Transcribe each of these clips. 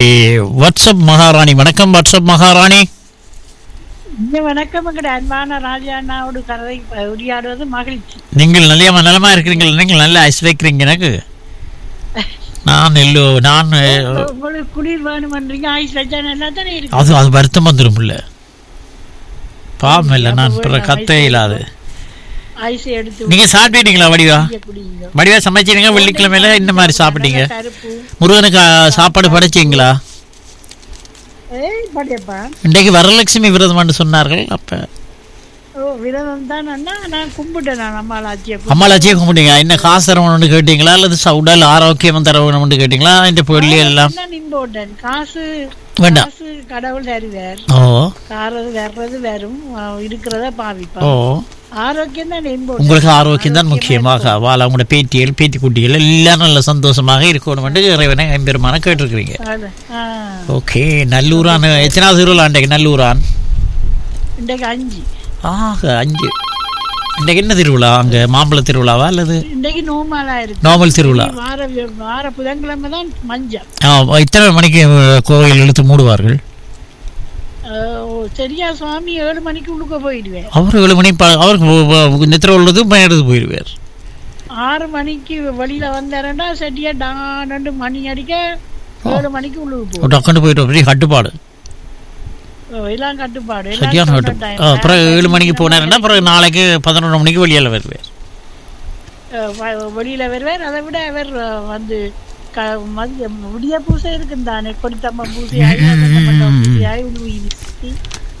WhatsApp மகாராணி வணக்கம் WhatsApp மகாராணி இந்த வணக்கம் எங்கட அன்பான ராஜா அண்ணாவோட கதை உரையாடுவது மகிழ்ச்சி நீங்கள் நல்ல நலமா இருக்கிறீங்களா நீங்கள் நல்ல ஐஸ் வைக்கிறீங்க எனக்கு நான் இல்லோ நான் அஹ், உங்களுக்கு குளிர் வேணுமன்றீங்க ஆயுஷ் வச்சா நல்லா தானே இருக்கு அது அது வருத்தம் வந்துடும் இல்ல பாவம் இல்லை நான் பிற கத்தே இல்லாது ஐஸ் எடுத்து நீங்க சாப்பிட்டீங்களா வடிவா குடிக்க குடிங்க வடிவா சமைச்சீங்க வெள்ளிக்கிழமையில இந்த மாதிரி சாப்பிட்டீங்க கருப்பு முருகனுக்கு அஹ், சாப்பாடு படைச்சீங்களா ஏய் படையப்பா இன்றைக்கு வரலட்சுமி விரதம்னு சொன்னார்கள் அப்ப ஓ விரதம் தான் அண்ணா நான் கும்பிட்டேன் நான் அம்மாளாச்சியை அம்மாளாச்சியே கும்பிட்டீங்க என்ன காசு தரவணும்னு கேட்டீங்களா அல்லது ச- உடல் ஆரோக்கியம் தரவணும்னு கேட்டீங்களா இந்த பொருள் எல்லாம் இம்போர்ட்டன் காசு வேண்டாம் காசு கடவுள் தருவார் ஓ காரது வர்றது வரும் அஹ் இருக்கிறத ஓ பாவிப்போம் ஆரோக்கியம் தான் இம்போர்ட் உங்களுக்கு ஆரோக்கியம் தான் முக்கியமாக வாழ உங்களோட பேத்திகள் பேத்தி குட்டிகள் எல்லாம் நல்ல சந்தோஷமாக இருக்கணும் இறைவனை எம்பெருமான கேட்டிருக்கிறீங்க ஓகே நல்லூரான் எத்தனாவது திருவிழா இன்றைக்கு நல்லூரான் இன்றைக்கு அஞ்சு ஆக அஞ்சு இன்றைக்கு என்ன திருவிழா அங்க மாம்பழ திருவிழாவா அல்லது இன்றைக்கு நோமாலா இருக்கு நார்மல் திருவிழா வார வார புதன்கிழமை தான் மஞ்சள் ஆ, இத்தனை மணிக்கு அஹ், கோயில் இழுத்து மூடுவார்கள் அஹ் ஓ, சரியா சுவாமி ஏழு மணிக்கு உள்ளுக்க போயிடுவேன் அவர் ஏழு மணி ப- அவருக்கு வ- வ- நித்திர உள்ளது எடுத்து போயிடுவார் ஆறு மணிக்கு வெளியில வந்தாரண்டா சரியா டான்னு மணி அடிக்க ஏழு மணிக்கு உள்ளுக்கு போகும் டக்குன்னு போயிட்டு பெரிய கட்டுப்பாடு ஓ, எல்லாம் கட்டுப்பாடு எல்லாம் சரியான சொன்ன கட்டுப்பாடு time. ஆ, அப்புறம் ஏழு மணிக்கு போனாருன்னா அப்புறம் நாளைக்கு பதினொன்று மணிக்கு வெளியில் வருவார் அஹ் வ- வெளியில வருவார் அதை விட அவர் அஹ், வந்து க மதிய விடிய பூசை இருக்கும் தானே கொடித்தம்மன் பூசையாகி அகத்தம்மன் பூசையாகி உழுவி வீசி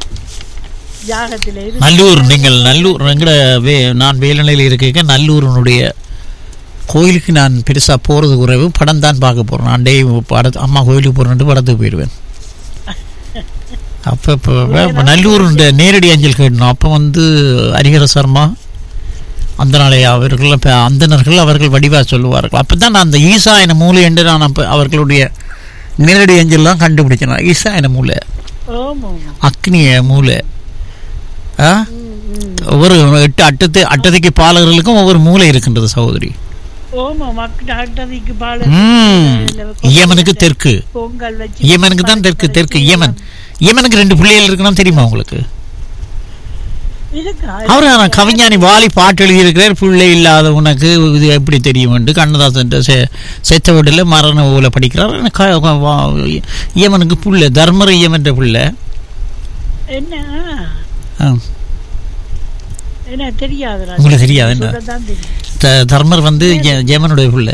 ஜாகத்திலே இருந்து நல்லூர் நீங்கள் நல்லூர் எங்கட வே நான் வேலநிலையில் இருக்க நல்லூரினுடைய கோயிலுக்கு நான் பெருசாக போகிறது குறைவு படம் தான் பார்க்க போகிறேன் நான் டே படத்து அம்மா கோயிலுக்கு போகிறேன்ட்டு படத்துக்கு போயிடுவேன் அப்போ இப்போ நல்லூர் நேரடி அஞ்சல் கேட்டணும் அப்போ வந்து ஹரிஹர சர்மா அந்த நாளை அவர்கள் இப்போ அந்தணர்கள் அவர்கள் வடிவாக சொல்லுவார்கள் அப்போ தான் நான் அந்த ஈசாயன மூலை என்று நான் அப்போ அவர்களுடைய நேரடி அஞ்சல்லாம் கண்டுபிடிச்சேன் நான். ஈசாயன மூலை ஓமோ அக்னிய மூலை ஆ ஒவ்வொரு எட்டு அட்டத்து அட்டதைக்கு பாலகர்களுக்கும் ஒவ்வொரு மூலை இருக்கின்றது சகோதரி ஓமா மக்கள் அட்டதிக்கு பால் ம் யமனுக்கு தெற்கு பொங்கல் வச்சு யமனுக்கு தான் தெற்கு தெற்கு யமன் யமனுக்கு ரெண்டு பிள்ளைகள் இருக்கணும் தெரியுமா உங்களுக்கு இருக்கா அவர் நான் கவிஞானி வாலி பாட்டு எழுதியிருக்கிறார் பிள்ளை இல்லாத உனக்கு இது எப்படி தெரியும் என்று கண்ணதாசன் செ செத்த வீட்டில் மரண ஊல படிக்கிறார் எனக்கு க- வா- யமனுக்கு புள்ள தர்மர யமன்ற பிள்ளை என்ன ஆ. என்ன தெரியாது ராஜா. உங்களுக்கு தெரியாது என்ன? சொல்லத்தான் தெரியும் த- தர்மர் வந்து ய- யமனுடைய பிள்ளை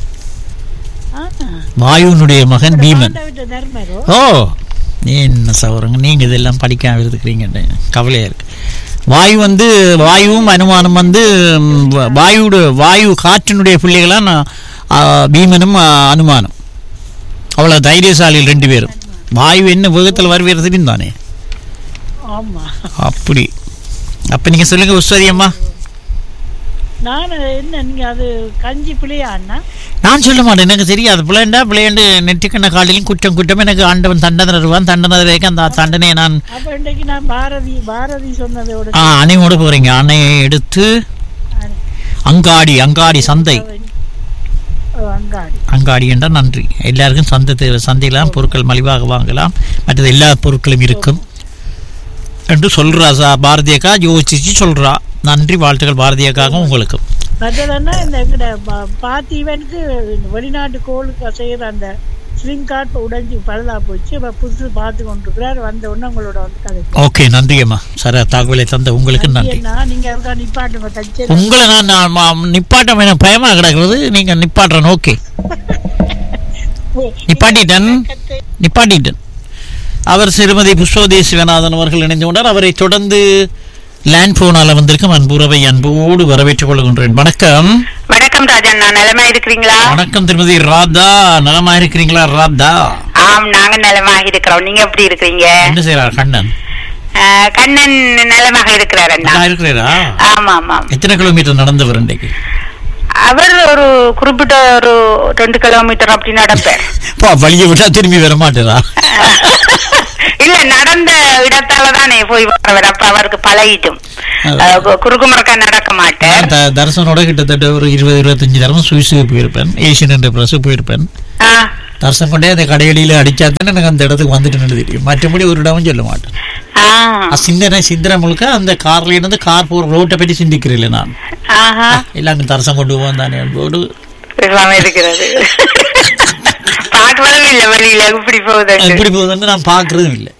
ஆ. வாயுனுடைய மகன் பீமன் ஆண்டவர்ட்ட தர்மரோ ஓ என்ன சவரங்க நீங்கள் இதெல்லாம் படிக்காம இருக்கிறீங்க கவலையாக இருக்கு வாயு வந்து வாயுவும் அனுமானம் வந்து ம், வ- வாயுட வாயு காற்றினுடைய பிள்ளைகளாம் நான், ஆ, பீமனும் ஆ, அனுமானம் அவ்வளோ தைரியசாலிகள் ரெண்டு பேரும் வாயு என்ன வேகத்தில் வருவேறு தெரியும் தானே ஆமா அப்படி அப்போ நீங்கள் சொல்லுங்கள் உஸ்வதி அம்மா நான் என்ன நீங்க அது கஞ்சி பிள்ளையா அண்ணா நான் சொல்ல மாட்டேன் எனக்கு தெரியாது பிள்ளைண்டா பிள்ளைண்டு நெற்றிக்கண்ண காலிலும் குற்றம் குற்றம் எனக்கு ஆண்டவன் தண்டனை தருவான் தண்டனை தருவாய்க்கு அந்த தண்டனையை நான் அப்ப இன்றைக்கு நான் பாரதி பாரதி சொன்னதோட ஆ அணையோடு போகிறீங்க அணையை எடுத்து அங்காடி அங்காடி சந்தை ஓ, அங்காடி அங்காடி என்றால் நன்றி எல்லாருக்கும் சந்தை தேவை சந்தையிலாம் பொருட்கள் மலிவாக வாங்கலாம் மற்றது எல்லா பொருட்களும் இருக்கும் என்று சொல்றா சா பாரதியக்கா யோசிச்சு சொல்றா நன்றி வாழ்த்துக்கள் பாரதியக்காகவும் உங்களுக்கும் மற்றதுன்னா இந்த எங்கட பா- பார்த்திவனுக்கு வெளிநாட்டு கோளுக்கு செய்யற அந்த ஸ்லிம் கார்ட் உடைஞ்சு பழுதா போச்சு இப்ப புதுசு பார்த்து கொண்டிருக்கிறார் வந்த உடனே உங்களோட வந்து கதை ஓகே நன்றி அம்மா சர தகவலை தந்த உங்களுக்கு நன்றி என்ன நீங்க இருக்கா நிப்பாட்டுங்க தச்சு உங்களை நான் நான் மா- நிப்பாட்டம் எனக்கு பயமா கிடக்கிறது நீங்க நிப்பாட்டுறேன் ஓகே நிப்பாட்டிட்டேன் நிப்பாட்டிட்டேன் அவர் திருமதி புஷ்பவதி சிவநாதன் அவர்கள் இணைந்து கொண்டார் அவரை தொடர்ந்து லேண்ட் போனால வந்திருக்கும் அன்புறவை அன்போடு வரவேற்றுக் கொள்கின்றேன் வணக்கம் வணக்கம் ராஜன் நான் நலமா இருக்கிறீங்களா வணக்கம் திருமதி ராதா நலமா இருக்கிறீங்களா ராதா ஆம் நாங்க நலமாக இருக்கிறோம் நீங்க எப்படி இருக்கிறீங்க என்ன செய்யறார் கண்ணன் ஆஹ், கண்ணன் நலமாக இருக்கிறார் அண்ணா நல்லா இருக்கிறாரா ஆமா ஆமாம் எத்தனை கிலோமீட்டர் நடந்தவர் இன்றைக்கு அவர் ஒரு குறிப்பிட்ட ஒரு ரெண்டு கிலோமீட்டர் அப்படி நடப்பார் பா வழியை விட்டா திரும்பி வர மாட்டேரா இல்ல நடந்த இடத்தால தானே போய் வரவர் அப்ப அவருக்கு பழகிட்டும் ஆஹ், கு- குறுக்கு முறுக்க நடக்க மாட்டார் நான் த- தரிசனோட கிட்டத்தட்ட ஒரு இருபது இருபத்தஞ்சு தரம் சுவிஸுக்கு போயிருப்பேன் ஏசியன் என்ற பிரஸ் போயிருப்பேன் ஆஹ், தரிசனம் கொண்டே அந்த கடையடியில அடிச்சா தானே எனக்கு அந்த இடத்துக்கு வந்துட்டு தெரியும் மற்றபடி ஒரு இடமும் சொல்ல மாட்டேன் ஆ ஆ, சிந்தனை சிந்தனை முழுக்க அந்த கார்ல இருந்து கார் போற ரோட்டை பற்றி சிந்திக்கிறேன் நான் ஆஹா எல்லாம் தரிசனம் கொண்டு போவோம் தானே போடு பேசாம இருக்கிறது பார்க்கறதும் இல்ல வெளியில இப்படி போகுது எப்படி போகுதுன்னு நான் பாக்குறதும் இல்லை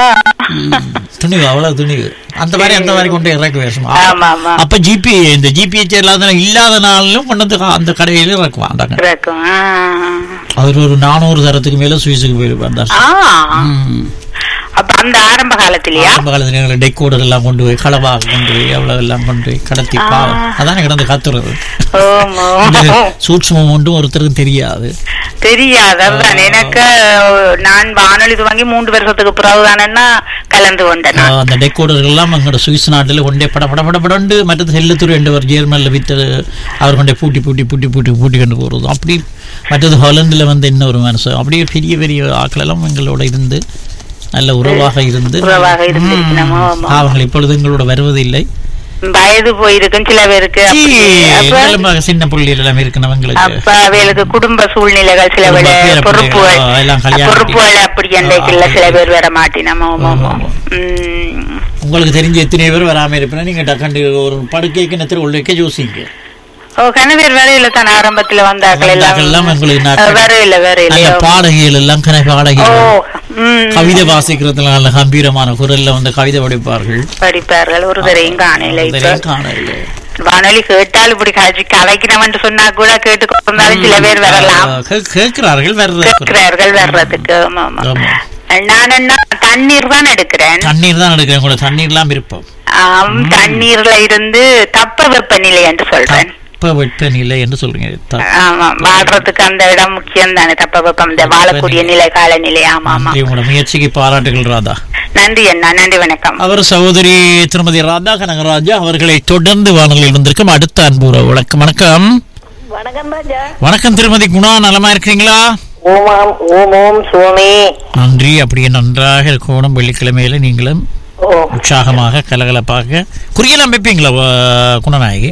துணிவு அவ்வளவு துணிவு அந்த மாதிரி அந்த மாதிரி கொண்டு இறக்க வேஷம் ஆமா ஆமா அப்ப ஜிபி இந்த ஜிபிஹெச் இல்லாத இல்லாத நாளிலும் கொண்டு வந்து அந்த கடையில இறக்குவாண்டாங்க இருக்கும் ஆ. அவர் ஒரு நானூறு தரத்துக்கு மேல சுவிஸுக்கு போயிருப்பார் ஆ அப்ப அந்த ஆரம்ப காலத்திலயா ஆரம்ப காலத்துல எங்களை டெக்கோடர் எல்லாம் கொண்டு போய் களவாக கொண்டு போய் அவ்வளவு எல்லாம் கொண்டு போய் கடத்தி பாவம் அதானே கிடந்து கத்துறது ஓமோ இந்த சூட்சமம் ஒன்றும் ஒருத்தருக்கும் தெரியாது தெரியாது அதுதான் எனக்கு நான் வானொலி துவங்கி மூன்று வருஷத்துக்கு பிறகுதானன்னா கலந்து கொண்டேன் நான். ஆஹ் அந்த டெக்கோடர்கள் எல்லாம் எங்களோட சுவிஸ் நாட்டில் கொண்டே பட பட பட படண்டு மற்றது செல்லத்துறை என்றவர் ஜெர்மனில் வித்து அவர் கொண்டே பூட்டி பூட்டி பூட்டி பூட்டி பூட்டி கொண்டு போகிறது அப்படி மற்றது ஹாலண்டில் வந்து இன்னொரு மனுஷன் அப்படியே பெரிய பெரிய ஆட்கள் எல்லாம் எங்களோட இருந்து நல்ல உறவாக இருந்து உறவாக இருந்திருக்கணும், ம், ஆமா. அவங்கள் இப்பொழுது எங்களோட வருவதில்லை வயது போயிருக்கும் சில பேருக்கு சீ, அப்படி. அப்ப எங்களும் சின்ன புள்ளிகள் எல்லாம் இருக்கணவங்களுக்கு அப்ப அவைகளுக்கு குடும்ப சூழ்நிலைகள் சில குடும்ப வேளை பேர பொறுப்புகள் பிள்ளைகள், ஆ, எல்லாம் கல்யாணம் பொறுப்புகள் அப்படி அன்றைக்குள்ள ஆ, சில பேர் வர மாட்டினோம் ஆமா, ஆமா. ஆமா. உம். உங்களுக்கு தெரிஞ்ச எத்தனை பேர் வராம இருப்பினா நீங்க டக்கண்டு ஒரு படுக்கைக்கு நேரத்தில் உள்ளே யோசிங்க ஓ கணவர் வரையில தான் ஆரம்பத்துல வந்தாக்கள் வந்தாக்கள் எல்லாம் உங்களுக்கு நாட்கள். வரையில நல்ல வரையில பாடகிகள் எல்லாம் கனை ஓ பாடகிகள் உம் கவிதை வாசிக்கிறதுல நல்ல கம்பீரமான குரல்ல வந்து கவிதை படிப்பார்கள் படிப்பார்கள் ஒரு தரையும் காணல இப்ப அதெல்லாம் காணவில்லை. வானொலி கேட்டால் இப்படி காய்ச்சி கலைக்கிறவன் சொன்னா கூட கேட்டு கொண்டாலும் சில பேர் வரலாம் ஆ, கே- கேட்கிறார்கள் வர்றது கேட்கிறார்கள் வர்றதுக்கு ஆமா ஆமா ஆமா. நான் என்ன தண்ணீர் தான் எடுக்கிறேன் தண்ணீர் தான் எடுக்கிறேன் கூட தண்ணீர் எல்லாம் விருப்பம் ஆம், தண்ணீர்ல இருந்து தப்ப வெப்பநிலை என்று சொல்றேன் தப்ப வெப்பநிலை என்று சொல்றீங்க த- ஆமா வாழ்றதுக்கு அந்த இடம் முக்கியம் தானே தப்ப வெப்பம் இந்த வாழக்கூடிய நிலை காலநிலை ஆமா ஆமா நன்றி உங்களோட முயற்சிக்கு பாராட்டுகள் ராதா நன்றி அண்ணா நன்றி வணக்கம் அவர் சகோதரி திருமதி ராதா கனகராஜா அவர்களை தொடர்ந்து வானொலியில் வந்திருக்கும் அடுத்த அன்பு உறவு. வணக்கம் வணக்கம் வணக்கம் ராஜா வணக்கம் திருமதி குணா நலமா இருக்கிறீங்களா ஓமாம் ஓம் ஓம் சுவாமி நன்றி அப்படியே நன்றாக இருக்கணும் வெள்ளிக்கிழமையில நீங்களும் ஓ உற்சாகமாக கலகலப்பாக குறியெல்லாம் வைப்பீங்களா வ- குணநாயகி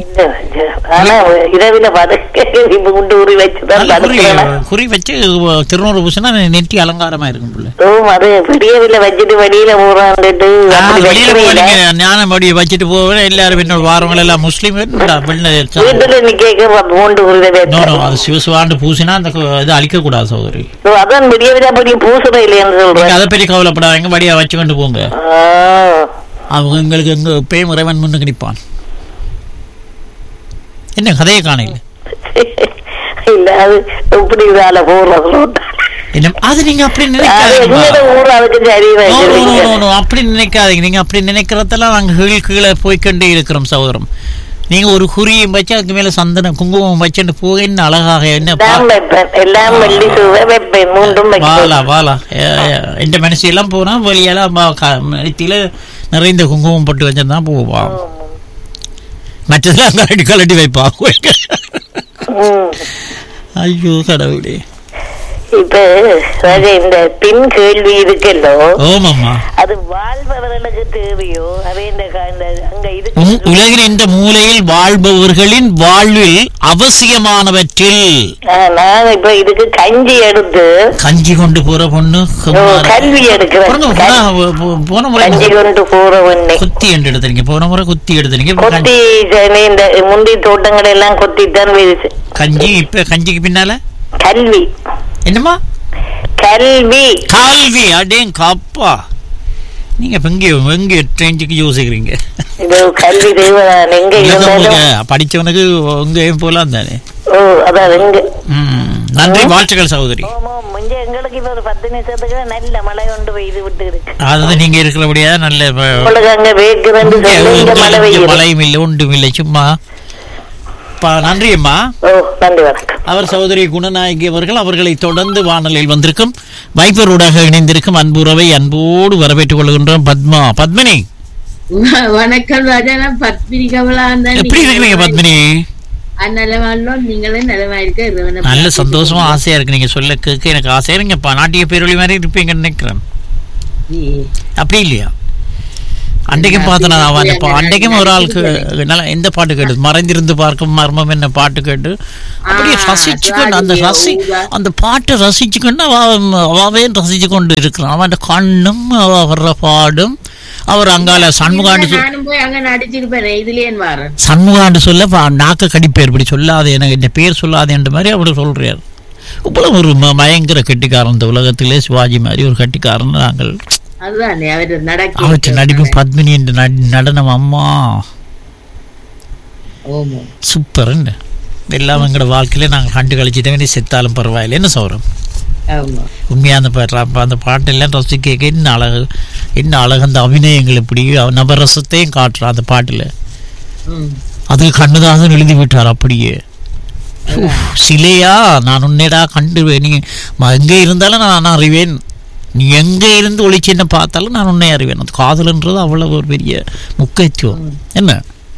ஆனா இரவில பதுக்க இப்ப குண்டு உரி வச்சுதான் நல்ல குறி பதுக்கிறேன் குறி வச்சு வ- திருநூறு பூசினா நெட்டி அலங்காரமா இருக்கும் பிள்ளை ஓ அது பெரியவில வச்சுட்டு வெளியில போறான்ட்டு அப்படி வெளியில வைக்கவே இல்ல. போவீங்க ஞானம் அப்படி வச்சுட்டு போவேன் எல்லாரும் என்னோட வாரவங்க எல்லாம் முஸ்லீம் வெள்ளை வீட்டுல நிக்க மூண்டு உருளை நோ நோ அது சிவசுவாண்டு பூசினா அந்த கு- இது அழிக்க கூடாது சகோதரி அதான் பெரியவில அப்படி பூசுற இல்லையான்னு நீங்க சொல்றேன் அதை பற்றி கவலைப்படாதீங்க வடியா வச்சு கொண்டு போங்க ஆ. அவங்க எங்களுக்கு எங்க பேயும் இறைவன் முன்னுக்கு நிற்பான் என்ன கதையை காணையில் இல்ல அது எப்படி இதால போறது என்ன அது நீங்க அப்படி அது நினைக்காதீங்க எங்கட ஊர் அதுக்கு சரி No, no, no, வச்சிருக்கீங்க. no, no, அப்படி நினைக்காதீங்க நீங்க அப்படி நினைக்கிறதெல்லாம் நாங்க கீழே கீழே போய்க்கொண்டே இருக்கிறோம் சகோதரம் நீங்க ஒரு குறியும் வச்சு அதுக்கு மேல சந்தனம் குங்குமம் வச்சுட்டு போக என்ன அழகாக என்ன பா- எல்லாம் வைப்பேன் எல்லாம் வெள்ளி சுவை வைப்பேன் மூன்றும் வைப்பேன் வாலா வாலா இந்த மனசெல்லாம் போனா வழியெல்லாம் நெத்தியில நிறைந்த குங்குமம் போட்டு வச்சிருந்தா போவா மற்றதெல்லாம் கலட்டி கலட்டி வைப்பா ம். ஐயோ கடவுளே இப்ப ராஜா, இந்த பின் கேள்வி இருக்கல்லோ ஓமாம்மா அது வாழ்பவர்களுக்கு தேவையோ அதே இந்த க- இந்த அங்க உம், இருக்கு உலகின் எந்த மூலையில் வாழ்பவர்களின் வாழ்வில் அவசியமானவற்றில் ஆ, நான் இப்ப இதுக்கு கஞ்சி எடுத்து கஞ்சி கொண்டு போற பொண்ணு ஓ, குமார- கல்வி எடுக்கிறேன் போன போன- போ- போன முறை கஞ்சி கொண்டு போற ஒண்ணு குத்தி என்று எடுத்தீங்க போன முறை குத்தி எடுத்தீங்க இப்ப கொத்தி சரி, இந்த முந்தி தோட்டங்கள் எல்லாம் கொத்தித்தான் விரிச்சு கஞ்சி இப்ப கஞ்சிக்கு பின்னால கல்வி என்னம்மா கல்வி கல்வி அடேங்க அப்பா நீங்க இப்ப எங்க எங்க ட்ரெயின்ஸுக்கு யோசிக்கிறீங்க இது கல்வி தேவைதான் எங்க உலகம் இருந்தாலும் முழுக்க படிச்சவனுக்கு எங்கேயும் போலாம் தானே ஓ அதான் எங்க ம். நன்றி வாழ்த்துக்கள் சகோதரி ஓமோ முஞ்ச எங்களுக்கு இப்ப ஒரு பத்து நிமிஷத்துக்கு நல்ல மழை கொண்டு பெய்து விட்டு இருக்கு அதாவது நீங்க இருக்கிறபடியா நல்ல வ- உங்களுக்கு அங்க வேக்குதுன்னு இங்க சொல்லி இங்க மழை இங்க பெய்யுது மழையும் இல்லை ஒன்றும் இல்லை சும்மா ப- நன்றி அம்மா ஓ நன்றி வணக்கம் அவர் சகோதரி குணநாயகி அவர்கள் அவர்களை தொடர்ந்து வானலில் வந்திருக்கும் வைபரோடாக இணைந்திருக்கும் அன்புறவை அன்போடு வரவேற்றுக் கொள்கின்றோம் பத்மா பத்மினி வ- வணக்கம் ராஜா நான் பத்மினி கமலா எப்படி இருக்கிறீங்க பத்மினி நலவாழ்வோம் நீங்களும் நலமா இருக்க இறைவனை நல்ல பிரார்த்தித்துக் சந்தோஷமா கொள்கிறேன். ஆசையா இருக்கு நீங்க சொல்ல கேட்க எனக்கு ஆசையா இருங்கப்பா நாட்டிய பேரொழி மாதிரி இருப்பீங்கன்னு நினைக்கிறேன் ஏ, அப்படி இல்லையா அன்றைக்கும் பார்த்தேன் நான் அந்த பா- அன்றைக்கும் ஒரு ஆளுக்கு நல்லா எந்த பாட்டு கேட்டு மறைந்திருந்து பார்க்கும் மர்மம் என்ன பாட்டு கேட்டு அப்படியே ஆ, ரசிச்சுக்கொண்டு அந்த ராஜினியா, ரசி ஊதா. அந்த பாட்டை ரசிச்சுக்கொண்டு அவ அவாவே ரசிச்சு கொண்டு இருக்கிறான் அவன் கண்ணும் அவ வர்ற பாடும் அவர் அங்கால சண்முகாண்டு சொல்- நானும் போய் அங்க நடிச்சிருப்பேன் இதுலயே வாரேன் சண்முகாண்டு சொல்ல வா- நாக்க கடிப்பேர் இப்படி சொல்லாது எனக்கு இந்த பேர் சொல்லாது என்ற மாதிரி அவர் சொல்றார் இவ்வளவு ஒரு ம- பயங்கர கெட்டிக்காரன் இந்த உலகத்திலே சிவாஜி மாதிரி ஒரு கெட்டிக்காரன் நாங்கள் அதுதானே அவர் நடக்க அவற்றை நடிப்பு பத்மினி என்ற நடி- நடனம் அம்மா ஓமோ சூப்பர் எல்லாம் எங்களோட வாழ்க்கையில நாங்கள் கண்டு கழிச்சிட்ட வேண்டிய செத்தாலும் பரவாயில்லை என்ன சொல்கிறோம் ஆமா உண்மையாக அந்த பாட்டு அப்ப அந்த பாட்டெல்லாம் ரசிக்க என்ன அழகு என்ன அழகு அந்த அபிநயங்கள் இப்படி அவ- நவரசத்தையும் காட்டுறான் அந்த பாட்டில் ம் அது கண்ணுதாசன் எழுதி விட்டார் அப்படியே உஃப், சிலையா நான் உன்னைடா கண்டு நீ ம- எங்கே இருந்தாலும் நான் நான் அறிவேன் நீ எங்கே இருந்து ஒளிச்சு என்ன பார்த்தாலும் நான் உன்னை அறிவேன் அது காதல்ன்றது அவ்வளவு ஒரு பெரிய முக்கியத்துவம் என்ன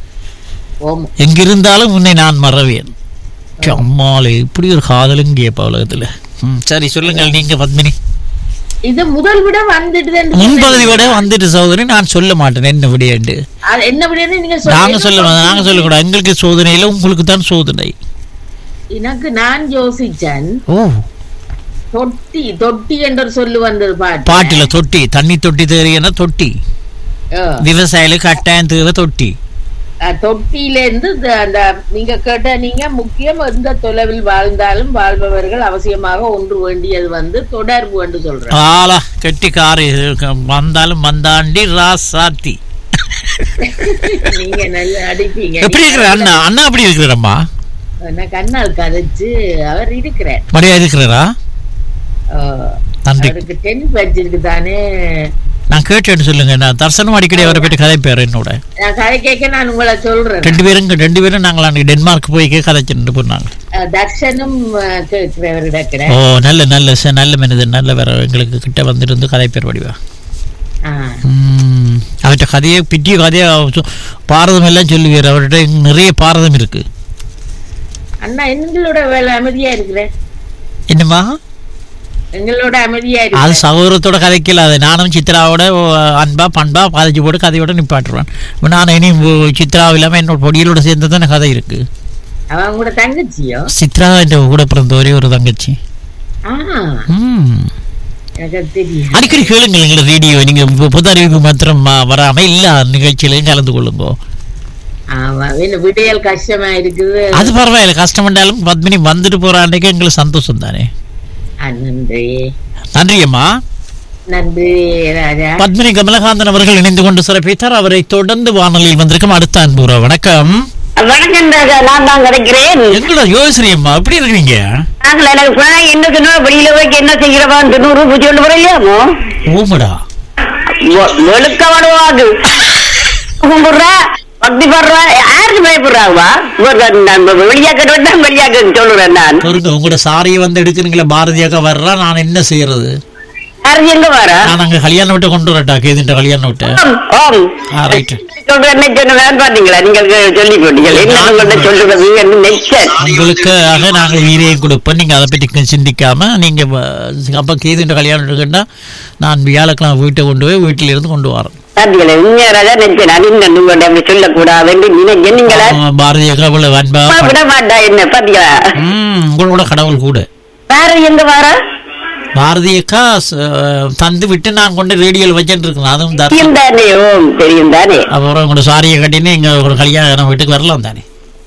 ஓமோ எங்கிருந்தாலும் உன்னை நான் மறவேன் ச்சே, அம்மாளே இப்படி ஒரு காதலும் கேப்பா உலகத்துல ம், சரி சொல்லுங்கள் நீங்க பத்மினி இது முதல் விட வந்துட்டு முன்பகுதி விட வந்துட்டு சகோதரி நான் சொல்ல மாட்டேன் என்ன விடையண்டு என்ன விடைன்னு நீங்க நாங்க சொல்ல சொல்லுங்க. நாங்க சொல்லக்கூடாது எங்களுக்கு சோதனை இல்லை உங்களுக்கு தான் சோதனை எனக்கு நான் யோசிச்சேன் ஓ தொட்டி தொட்டி என்ற ஒரு சொல்லு வந்தது பாட்டு பாட்டுல தொட்டி தண்ணி தொட்டி தேறியன்னா தொட்டி ஆ. விவசாயில கட்டாயம் தேவை தொட்டி அஹ், தொட்டியில இருந்து இந்த- அந்த நீங்க கேட்ட நீங்க முக்கியம் எந்த தொலைவில் வாழ்ந்தாலும் வாழ்பவர்கள் அவசியமாக ஒன்று வேண்டியது வந்து தொடர்பு என்று சொல்றேன் ஆளா கெட்டி காரு வந்தாலும் வந்தாண்டி ராசாத்தி நீங்க நல்லா அடிப்பீங்க எப்படி இருக்கிற அண்ணா அண்ணா எப்படி இருக்கிறாரம்மா நான் கண்ணால் கதைச்சு அவர் இருக்கிறார் மரியா இருக்கிறாரா அஹ், நன்றி அவருக்கு டென்த் படிச்சிருக்கு தானே நான் கேட்டேன்னு சொல்லுங்க நான் தர்சனம் அடிக்கடி அவரை பற்றி கதைப்பேர் என்னோட நான் கதை கேட்க நான் உங்களை சொல்றேன் ரெண்டு பேரும் ரெண்டு பேரும் நாங்கள் அன்னைக்கு டென்மார்க் போய் கதைச்சுட்டு போனாங்க அஹ், தர்ஷனும் அஹ், கேட்கிறவர் இருக்கிற ஓ நல்ல நல்ல ச- நல்ல மனிதன் நல்ல வேற எங்களுக்கு கிட்ட வந்துருந்து கதைப்பேர் வடிவா ம், அவர்கிட்ட கதையை பிட்டிய கதையை அவர் சொ- பாரதம் எல்லாம் சொல்லுவார் அவர்கிட்ட நிறைய பாரதம் இருக்கு அண்ணா எங்களோட வேலை அமைதியா இருக்கிற என்னம்மா எங்களோட அமைதியா அது இருக்கிற சகோதரத்தோட கதைக்கல அது நானும் சித்ராவோட ஓ, அன்பா பண்பா பாதிச்சு போட்டு கதையோட நிப்பாட்டுருவேன் இப்ப நான் இனி ஓ, சித்ரா இல்லாம என்னோட பொடியலோட சேர்ந்து தானே கதை இருக்கு அவன் கூட தங்கச்சியோ சித்ரா என்ற கூட பிறந்த ஒரே ஒரு தங்கச்சி ஆ ம் எனக்கு அது தெரியும் அடிக்கடி கேளுங்கள் எங்களை ரேடியோ நீங்க பொ- பொது அறிவிப்பு மாத்திரம் ஆ, வராம எல்லா நிகழ்ச்சியிலையும் கலந்து கொள்ளுங்க ஆமா என்ன விடையல் கஷ்டமா இருக்குது அது பரவாயில்ல கஷ்டம் என்றாலும் பத்மினி வந்துட்டு போற அன்னைக்கு எங்களுக்கு சந்தோஷம் தானே ஆ, நன்றி நன்றி அம்மா நன்றி ராஜா பத்மினி கமலகாந்தன் அவர்கள் இணைந்து கொண்டு சிறப்பித்தார் அவரை தொடர்ந்து வானொலியில் வந்திருக்கும் அடுத்த அன்புற வணக்கம் வணக்கம் ராஜா நான் தான் கிடைக்கிறேன் எங்களோட யோசரி அம்மா எப்படி இருக்கிறீங்க நாங்கள் எனக்கு சொன்னா என்ன சொன்னா வெளியில போய் என்ன செய்கிறவான் தொண்ணூறு பூச்சி கொண்டு வரையாமோ ஓமடா வெளுக்க வடுவாது கும்பிடுறா பக்தி படுறா யாருக்கு பயப்படுறாவா வெளியாக்க தான் வெளியாக்க சொல்லுறேன் நான் பொருங்க உங்களோட சாரியை வந்து எடுக்கிறீங்களா பாரதியாக்கா வர்றா நான் என்ன செய்யறது யாருக்கு எங்க வர நான் அங்க கல்யாணம் விட்டு கொண்டு வரட்டா கேதுன்ற கல்யாணம் விட்டு ஓம் ஆ ரைட் சொல்றேன் என்ன சொன்னதான் பாத்தீங்களா நீங்கள் சொல்லி போட்டீங்க என்ன உங்கள்ட்ட சொல்றது என்று நெச்சன் உங்களுக்காக நாங்கள் வீரையும் கொடுப்போம் நீங்க அதை பற்றி சிந்திக்காம நீங்க வ- அப்ப கேதுன்ற கல்யாணம் இருக்குன்னா நான் வியாழக்கிழமை வீட்டை கொண்டு போய் வீட்டில இருந்து கொண்டு வரேன் பாத்தீங்களா உண்மையாராஜா நெச்சன் அது இந்த உங்கள்ட்ட அப்படி சொல்லக்கூடாது நினைக்க நீங்களா ஆமா, பாரதியாக்கா இவ்வளவு அன்பா விட மாட்டா என்ன பாத்தீங்களா ம் உங்களோட கடவுள் கூட வேற எங்க வர பாரதியக்கா ச- தந்து விட்டு நான் கொண்டு ரேடியோல வச்சுட்டு இருக்கேன் அதுவும் தர தெரியும் தானே ஓம் தெரியும் தானே அப்புறம் உங்களோட சாரியை கட்டின்னு இங்க ஒரு கல்யாணம் வீட்டுக்கு வரலாம் தானே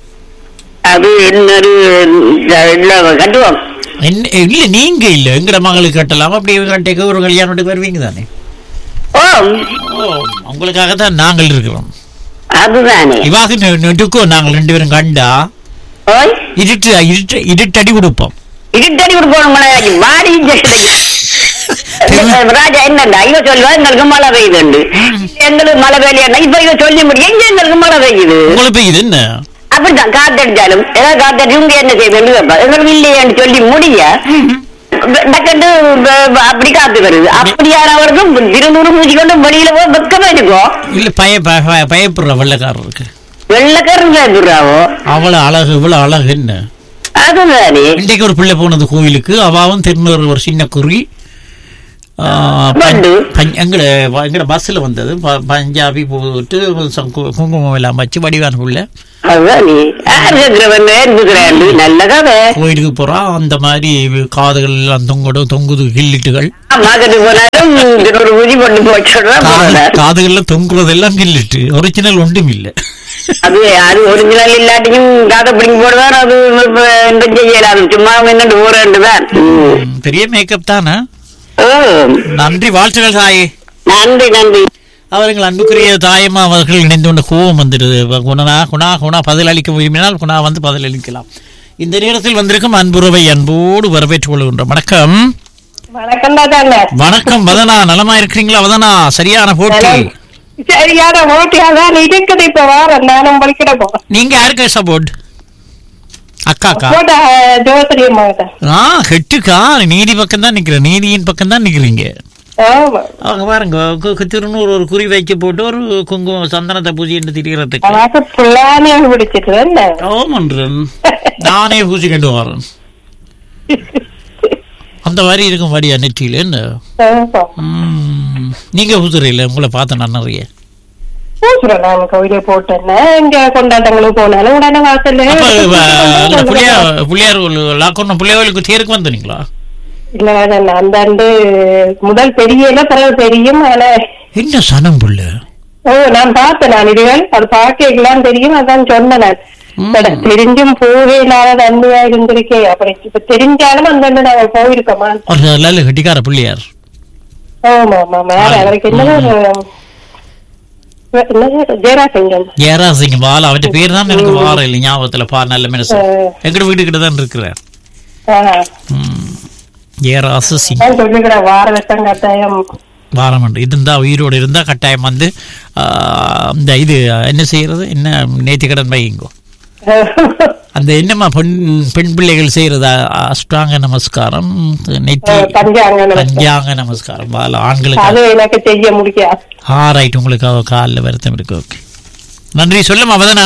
அது இன்னொரு இல்ல, கட்டுவோம் என்ன இல்ல நீங்க இல்ல எங்கட மகளுக்கு கட்டலாம் அப்படி கட்டிக்க ஒரு கல்யாணம் வீட்டுக்கு வருவீங்க தானே ஓம் ஓ உங்களுக்காக தான் நாங்கள் இருக்கிறோம் அதுதானே இவாக நெடுக்கோ நாங்கள் ரெண்டு பேரும் கண்டா ஓய் இருட்டு இருட்டு இருட்டடி கொடுப்போம் இருட்டடி கொடுப்போம் வாடி ராஜா என்னண்டா இவ சொல்லுவா எங்களுக்கு மழை பெய்யுதுண்டு எங்களுக்கு மழை பெய்யல இப்ப இவ சொல்ல முடியும் எங்க எங்களுக்கு மழை பெய்யுது உங்களுக்கு பெய்யுது என்ன அப்படித்தான் காத்தடிச்சாலும் ஏதாவது காத்தடி உங்க என்ன செய்யுது எங்களுக்கு இல்லையான்னு சொல்லி முடிய டக்கண்டு அப்படி காத்து வருது அப்படியானவருக்கும் திருநூறு மூச்சு கொண்டு வெளியில போய் வெக்கமா இருக்கும் இல்ல பய பய- பய- பயப்படுற வெள்ளக்காரருக்கு வெள்ளக்காரன் பயப்படுறாவோ அவ்வளவு அழகு இவ்வளவு அழகு என்ன அதுதானே இன்றைக்கு ஒரு பிள்ளை போனது கோயிலுக்கு அவாவும் திருநூறு ஒரு சின்ன குறி ஆ, பஞ்- வண்டு. பஞ்- எங்கட எங்கட பஸ்ல வந்தது ப- பஞ்சாபி போட்டு சம் கு- குங்குமம் எல்லாம் வச்சு வடிவான புள்ள அதுதான் நீ யார் கேட்கிறவன் இருக்கிறாண்டு நல்ல கதை கோயிலுக்கு போறா அந்த மாதிரி காதுகள் எல்லாம் தொங்கடும் தொங்குது கில்லிட்டுகள் மார்க்கெட்டு போனாலும் ஒரு ஊதி போட்டு போச்சுடுறான் காது காதுகள்ல தொங்குறதெல்லாம் கில்லிட்டு ஒரிஜினல் ஒன்றும் இல்லை அது அது ஒரிஜினல் இல்லாட்டியும் காதை பிடிங்கி போடுவார் அது இப்ப இந்த செய்யலாம் சும்மா என்னண்டு ஊரண்டுதான் ம், பெரிய மேக்கப் தானே நன்றி வாழ்த்துக்கள் தாயே நன்றி நன்றி அவர்கள் அன்புக்குரிய தாயம்மா அவர்கள் இணைந்து கொண்ட கோபம் வந்துடுது இப்ப குணனா குணா குணா பதில் அளிக்க விரும்பினால் குணா வந்து பதில் அளிக்கலாம் இந்த நேரத்தில் வந்திருக்கும் அன்புறவை அன்போடு வரவேற்றுக் கொள்கின்றோம் வணக்கம் வணக்கம் தானே வணக்கம் வதனா நலமா இருக்கிறீங்களா வதனா சரியான போட்டி சரியான ஓட்டியாதான் இருக்குது இப்ப வாரம் நானும் படிக்கிட போறேன் நீங்க யாருக்கு சப்போர்ட் அக்காக்கா போட்ட ஜோசிரியம் ஆ கெட்டுக்கா நீதி பக்கம் தான் நிக்கிறேன் நீதியின் பக்கம் தான் நிக்கிறீங்க ஆமா அவங்க பாருங்க கு- கு- திருநூறு ஒரு குறி வைக்க போட்டு ஒரு குங்குமம் சந்தனத்தை பூஜைன்னு திரியறதுக்கு அதாவது புள்ளானே பிடிச்சிட்டு என்ன ஆமன்றன் நானே பூசி கண்டு வரேன் அந்த மாதிரி இருக்கும் வாடியா நெற்றியில என்ன ஆமா. ம், நீங்க பூசுறையில உங்களை பார்த்தேன் நான் நிறைய பூசுறேன் நான் கோயிலே போட்டேன்னா இங்க கொண்டாட்டங்களுக்கு போனாலும் உடனே வாசல்ல அப்ப வ- அந்த புள்ளியார் புள்ளியார் லாக்கொன்ன புள்ளியாருக்கு தேருக்கு வந்தீங்களா இல்ல நான் அந்த ஆண்டு முதல் தெரியல பிறகு தெரியும் ஆனா என்ன சனம் புள்ள ஓ நான் பார்த்தேன் நான் இதுகள் அது பார்க்கலாம் தெரியும் அதான் சொன்னேன் நான் ம். பட் தெரிஞ்சும் போகவே இல்லாத தன்மையா இருந்திருக்கே அப்படி இப்ப தெரிஞ்சாலும் அந்த ஆண்டு நாங்க போயிருக்கோமா ஒரு நல்ல கட்டிக்கார புள்ளியார் ஆமா ஆமா மேல அவருக்கு என்னது என்னது ஜெயராசிங்கம் ஜெயராசிங்க பால அவற்ற பேர் தான் எனக்கு வார இல்லை ஞாபகத்துல பா நல்ல மனசு எங்கட வீட்டுக்கிட்ட தான் இருக்கிறார் ம். ஜெயராசு சிங் நான் சொல்லிக்கிறேன் வார வருஷம் கட்டாயம் வாரம் உண்டு இருந்தா உயிரோடு இருந்தா கட்டாயம் வந்து ஆ, இந்த இது என்ன செய்யறது என்ன நேத்தி கடன் வைங்கோ அந்த என்னம்மா பெண் பெண் பிள்ளைகள் செய்யறது அஷ்டாங்க நமஸ்காரம் நெத்தி பஞ்சாங்க நமஸ்காரம். பஞ்சாங்க நமஸ்காரம் பால ஆண்களுக்கு அது எனக்கு செய்ய முடியாது ஆ ரைட் உங்களுக்கு அவ காலில் வருத்தம் இருக்கு ஓகே நன்றி சொல்லுமா வதனா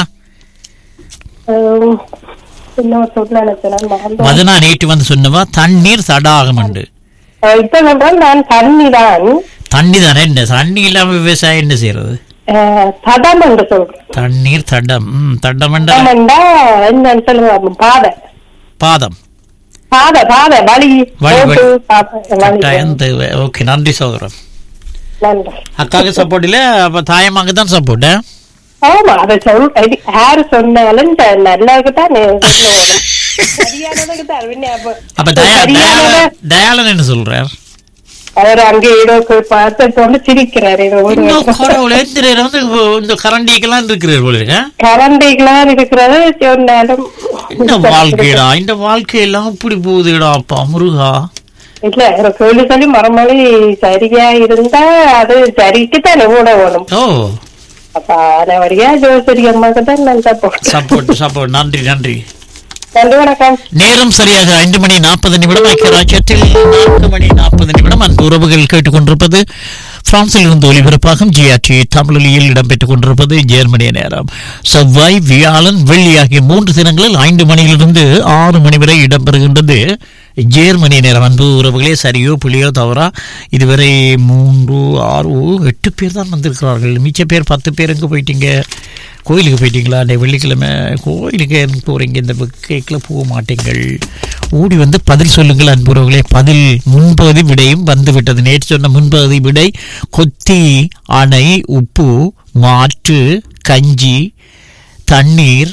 ஹம், இன்னும் சொல்ல நினைச்சேன் மறந்து வதனா நேற்று வந்து சொன்னவா தண்ணீர் தடாகம் உண்டு அஹ் இப்ப சொல்றேன் நான் தண்ணி தான் தண்ணி தானே என்ன தண்ணி இல்லாம விவசாயம் என்ன செய்யறது அஹ், தடம் என்று சொல்றேன் தண்ணீர் தடம் ம் தடம் என்ற தடம்டா என்னன்னு சொல்லுங்க பாதை பாதம் பாதை பாதை வழி வழி, ரோட்டு, வழி. பாதை, வழி. கட்டாயம் தேவை ஓகே நன்றி சகோதரன் நன்றி அக்காவுக்கு சப்போர்ட் இல்ல அப்ப தாயமாக்கு தான் சப்போர்ட் ஆமா அதை சொல் இது யாரு சொன்னாலும் த- நல்லதுக்கு தான் நீ சொல்லணும். சரியானதுக்கு தான் பின்ன அப்ப- அப்ப தயா சரியானத தயாளன் தயாளன் என்ன சொல்றார் அவர் அங்கே ஏதோ போய் பார்த்து கொண்டு சிரிக்கிறார் ஏதோ ஒரு இன்னும் கடவுளே இந்த நேரம் வந்து இந்த கரண்டிக்கெல்லாம் இருக்கிறார் போல இருக்க கரண்டிகளாம் இருக்கிறது சொன்னாலும் இந்த வாழ்க்கைடா இந்த வாழ்க்கையெல்லாம் இப்படி போகுதுடா அப்பா முருகா இல்ல ஒரு சொல்லி சொல்லி மறுமொழி சரியா இருந்தா அது சரிக்கு தானே கூட வேணும் ஓ அப்ப அதவரியா ஜோசரி அம்மாக்கு தான் நான் சப்போர்ட் சப்போர்ட் சப்போர்ட் நன்றி நன்றி நன்றி வணக்கம் நேரம் சரியாக ஐந்து மணி நாற்பது நிமிடம் ஐக்கிய ராஜ்யத்தில் நான்கு மணி நாற்பது நிமிடம் அன்பு உறவுகள் கேட்டுக்கொண்டிருப்பது பிரான்சில் இருந்து ஒலிபரப்பாகும் ஜிஆர்டி தமிழொலியில் இடம்பெற்றுக் கொண்டிருப்பது ஜெர்மனிய நேரம் செவ்வாய் வியாழன் வெள்ளி ஆகிய மூன்று தினங்களில் ஐந்து மணியிலிருந்து ஆறு மணி வரை இடம்பெறுகின்றது ஜேர்மனிய நேரம் அன்பு உறவுகளே சரியோ புலியோ தவறா இதுவரை மூன்று ஆறு ஓ, எட்டு பேர் தான் வந்திருக்கிறார்கள் மிச்ச பேர் பத்து பேர் எங்கே போயிட்டீங்க கோயிலுக்கு போயிட்டீங்களா இந்த வெள்ளிக்கிழமை கோயிலுக்கு எதுக்கு போகிறீங்க இந்த கேக்கில் போக மாட்டீங்கள் ஓடி வந்து பதில் சொல்லுங்கள் அன்புறவுகளே பதில் முன்பகுதி விடையும் வந்து விட்டது நேற்று சொன்ன முன்பகுதி விடை கொத்தி அணை உப்பு மாற்று கஞ்சி தண்ணீர்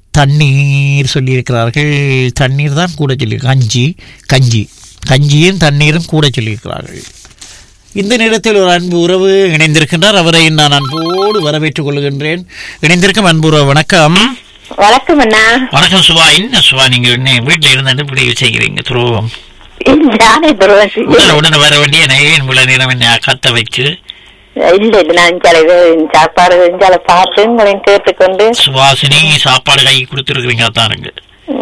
தண்ணீர் சொல்லியிருக்கிறார்கள் தண்ணீர் தான் கூட சொல்லி கஞ்சி கஞ்சி கஞ்சியும் தண்ணீரும் கூட சொல்லியிருக்கிறார்கள் இந்த நேரத்தில் ஒரு அன்பு உறவு இணைந்திருக்கின்றார் அவரை நான் அன்போடு வரவேற்றுக் கொள்கின்றேன் இணைந்திருக்கும் அன்பு உறவு வணக்கம் வணக்கம் அண்ணா வணக்கம் சுபா என்ன சுபா நீங்க என்ன வீட்டுல இருந்து இப்படி செய்கிறீங்க துரோகம் நானே துருவசி உடனே உடனே வர வேண்டிய ஏன் இவ்வளவு நேரம் என்ன கத்த வச்சு இல்ல இல்ல நான் இஞ்சால சாப்பாடு இஞ்சால பார்த்து உங்களையும் கேட்டுக்கொண்டு சுபாசினி சாப்பாடு கை கொடுத்துருக்கீங்க அத்தானுக்கு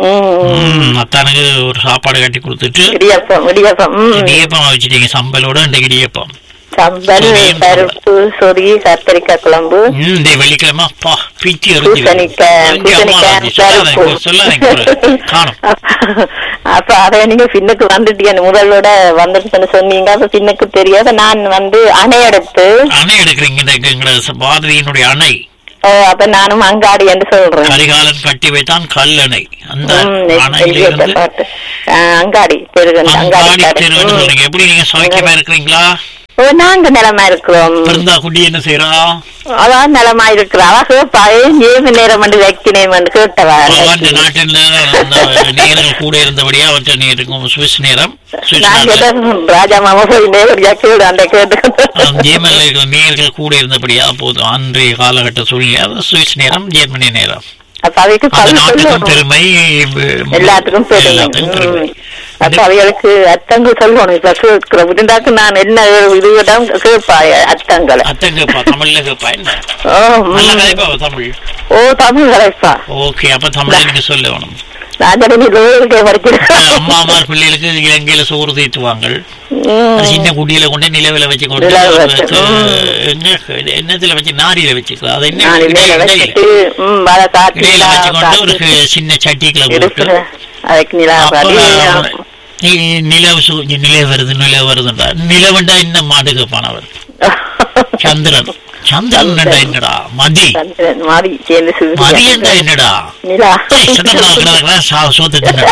ம், ம், அத்தானுக்கு ஒரு சாப்பாடு கட்டி கொடுத்துட்டு இடியப்பம் இடியப்பம் ம், இடியப்பம் வச்சுட்டீங்க சம்பலோட இந்த இடியப்பம் சம்பல் சொரியும் பருப்பு சொறி கத்திரிக்காய் குழம்பு ம், இந்த வெள்ளிக்கிழமை அப்பா பீச்சி பூசணிக்காய் பூசணிக்காய் பருப்பு சொல்லாதீங்க காணும் அப்ப அதை நீங்க பின்னுக்கு வந்துட்டீங்க முதலோட வந்துட்டுன்னு சொன்னீங்க அப்ப பின்னுக்கு தெரியாத நான் வந்து அணை எடுத்து அணை எடுக்கிறீங்க இந்த எங்களோட பாரதியினுடைய அணை அஹ், அப்ப நானும் அங்காடி என்று சொல்றேன் கரிகாலன் கட்டி வைத்தான் கல்லணை அந்த ம், அணையில கேட்ட இருந்து பாட்டு. அஹ், அங்காடி தெருகன் அங்காடி அங்காடி கடை. தெருவுன்னு ம். சொல்றீங்க எப்படி நீங்க சௌக்கியமா இருக்கிறீங்களா ஓ, நாங்க நிலமா இருக்கிறோம் பிறந்தா குட்டி என்ன செய்யறா அதான் நிலமா இருக்கிறா பழைய ஏழு நேரம் வந்து வைக்கினேன் என்று கேட்டவா அவன் நாட்டில் அந்த நேரங்கள் கூட இருந்தபடியா அவற்றை நேரம் சுவிஸ் நேரம் சுவிஸ் நான் நாட்டில் கேட்டேன், ராஜா மாமா போய் நேரடியா கேடு அந்த கேட்டு ஜேர்மனில் நேர்கள் கூட இருந்தபடியா போதும் அன்றைய காலகட்ட சூழ்நிலை அது சுவிஸ் நேரம் ஜெர்மனி நேரம் அப்ப அவைக்கு அந்த பதில் நாட்டுக்கும் சொல்லணும் பெருமை எல்லாத்துக்கும் பெருமை எல்லாத்துக்கும் பெருமை ம். அப்ப அவைகளுக்கு அர்த்தங்கள் சொல்லணும் இப்ப கேட்கிற விருந்தாக்கு நான் என்ன இதுவிடம் கேட்பாய் அர்த்தங்களை அத்தங்க தமிழ்ல கேப்பா என்ன ஓ நல்ல ம். கதைப்பா தமிழ் ஓ தமிழ் கலைப்பா ஓகே அப்ப தமிழ் நீங்க சொல்லணும் நான் ஜனனி லோகே படிக்கிறேன் அம்மா அம்மா பிள்ளைகளுக்கு இலங்கையில சோறு தீத்துவாங்க ம். அது சின்ன குடியில கொண்டு நிலவில வச்சு கொண்டு நிலவுல வச்சு, அது எங்க என்னத்துல வச்சு நாரியில வச்சுக்கலாம் அது என்ன நான் இடையில இடையில வச்சுட்டு ம் வர காத்து இடையில நிலா வச்சு கொண்டு ஒரு காத்து சின்ன சட்டிக்குள்ள போட்டு இருக்கிற அதுக்கு நிலா அப்ப பாடி நீ- நிலவு சு- நிலவு வருது நிலவு வருதுன்றா நிலவுண்டா என்ன மாடு கேட்பான் அவர் சந்திரன் சந்திரன் என்னடா மதி சந்திரன் மாறி சேர்ந்து மதி சூரியன் என்றா என்னடா நிலா ஏய், சந்திரனா இருக்கிறதெல்லாம் சா- சோத்து தின்னடா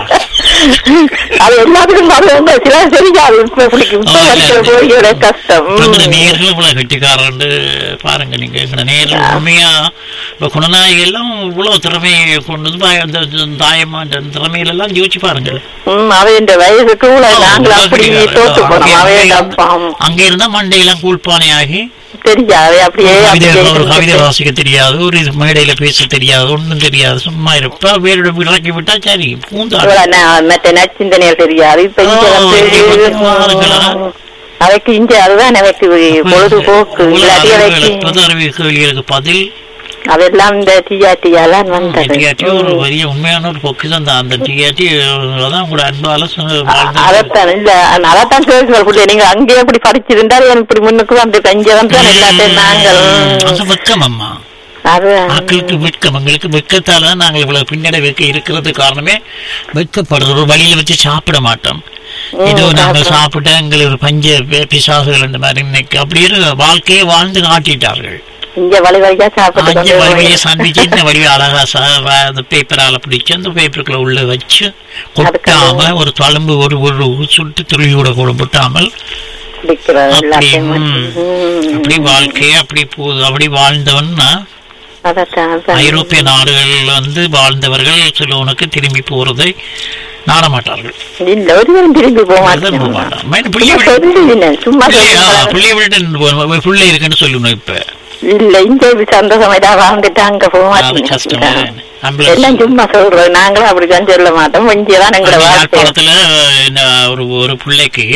அது எல்லாத்துக்கும் மறந்து சில தெரியாது இப்ப பிடிக்கும் இப்ப ஆ, இல்ல, வரைக்கும் இல்ல. போயோட கஷ்டம் எங்கட ம். நேர்கள் இவ்வளவு கெட்டிக்காரண்டு பாருங்க நீங்க எங்கட நேர்கள் உண்மையா இப்ப குணநாயகி எல்லாம் இவ்வளவு திறமையை கொண்டு வந்து பா- இந்த இந்த தாயம்மா இந்த திறமையில எல்லாம் யோசிச்சு பாருங்க ம், அவையின் வயசுக்கு உள்ள நாங்கள் அப்படி தோத்து போனோம் அவையோட அப்பா அங்க இருந்தா மண்டையெல்லாம் கூழ்பானை ஆகி தெரியாது அப்படியே கவிதை அப்படியே ஒரு கவிதை வாசிக்க தெரியாது ஒரு இது மேடையில பேச தெரியாது ஒண்ணும் தெரியாது சும்மா இருப்பா வேறோட இறக்கி விட்டா சரி பூந்தா இவ்வளவு ந- மற்ற நச்சிந்தனைகள் தெரியாது இப்ப இங்க ஓ, வந்து இங்க வந்து பாருங்களா. ம், அவைக்கு இங்க அதுதான் எனக்கு பொழுதுபோக்கு இல்லாட்டி அவைக்கு அறிவு கேள்விகளுக்கு பதில் அதெல்லாம் இந்த டிஆர்டியாலாம் வந்தது டிஆர்டி ஒரு பெரிய உண்மையான ஒரு பொக்கிஷம் தான் அந்த டிஆர்டி அதான் கூட அன்பால சொ- வாழ்ந்து அதைத்தான் இல்ல அதைத்தான் கேட்கிறோம் நீங்க அங்கேயே இப்படி படிச்சிருந்தால் எனக்கு இப்படி முன்னுக்கு வந்து இங்க வந்து எல்லாத்தையும் நாங்கள் அது வெக்கம் அம்மா அது மக்களுக்கு வெட்கம் எங்களுக்கு வெட்கத்தால தான் நாங்கள் இவ்வளவு பின்னடைவுக்கு இருக்கிறது காரணமே வெட்கப்படுறது ஒரு வழியில வச்சு சாப்பிட மாட்டோம் ஏதோ நாங்கள் சாப்பிட்டா எங்களுக்கு ஒரு பஞ்ச பி- பிசாசுகள் இந்த மாதிரி இன்னைக்கு அப்படியே ஒரு வாழ்க்கையை வாழ்ந்து காட்டிட்டார்கள் இங்க வழி வழியா சாப்பிட்டு அஞ்சு கொண்டு வழியை சந்திச்சு இந்த வழியை அழகா ச- வ- அந்த பேப்பரால பிடிச்சு அந்த பேப்பருக்குள்ள உள்ள வச்சு கொட்டாம ஒரு தழும்பு ஒரு ஒரு சுட்டு துளியோட கூட கொட்டாமல் குடிக்கிறது அப்படி எல்லாத்தையும் ம், ம். அப்படி வாழ்க்கையே அப்படி போகுது அப்படி வாழ்ந்தவன்னா அதைத்தான் அதான். ஐரோப்பிய நாடுகள் வந்து வாழ்ந்தவர்கள் சிலவனுக்கு திரும்பி போறதை நாட மாட்டார்கள் இல்ல ஒருவரும் திரும்பி போக அதுதான் போக மாட்டேன் மாட்டான் மைண்ட் பிள்ளைய விட சொல்லுவேன் சும்மா சொல்லுவேன். பிள்ளைய விட்டு பிள்ளை இருக்குன்னு சொல்லணும் இப்ப இல்ல இங்க இப்படி சந்தோஷமா வாழ்ந்துட்டு அங்க போக அது கஷ்டம் மாட்டேன் ஆம்புலன்ஸ் எல்லாம் சும்மா சொல்றோம் நாங்களும் அப்படிதான் சொல்ல மாட்டோம் இங்கதான் எங்களோட வாழ்க்கை யாழ்ப்பாணத்துல என்ன ஒரு ஒரு பிள்ளைக்கு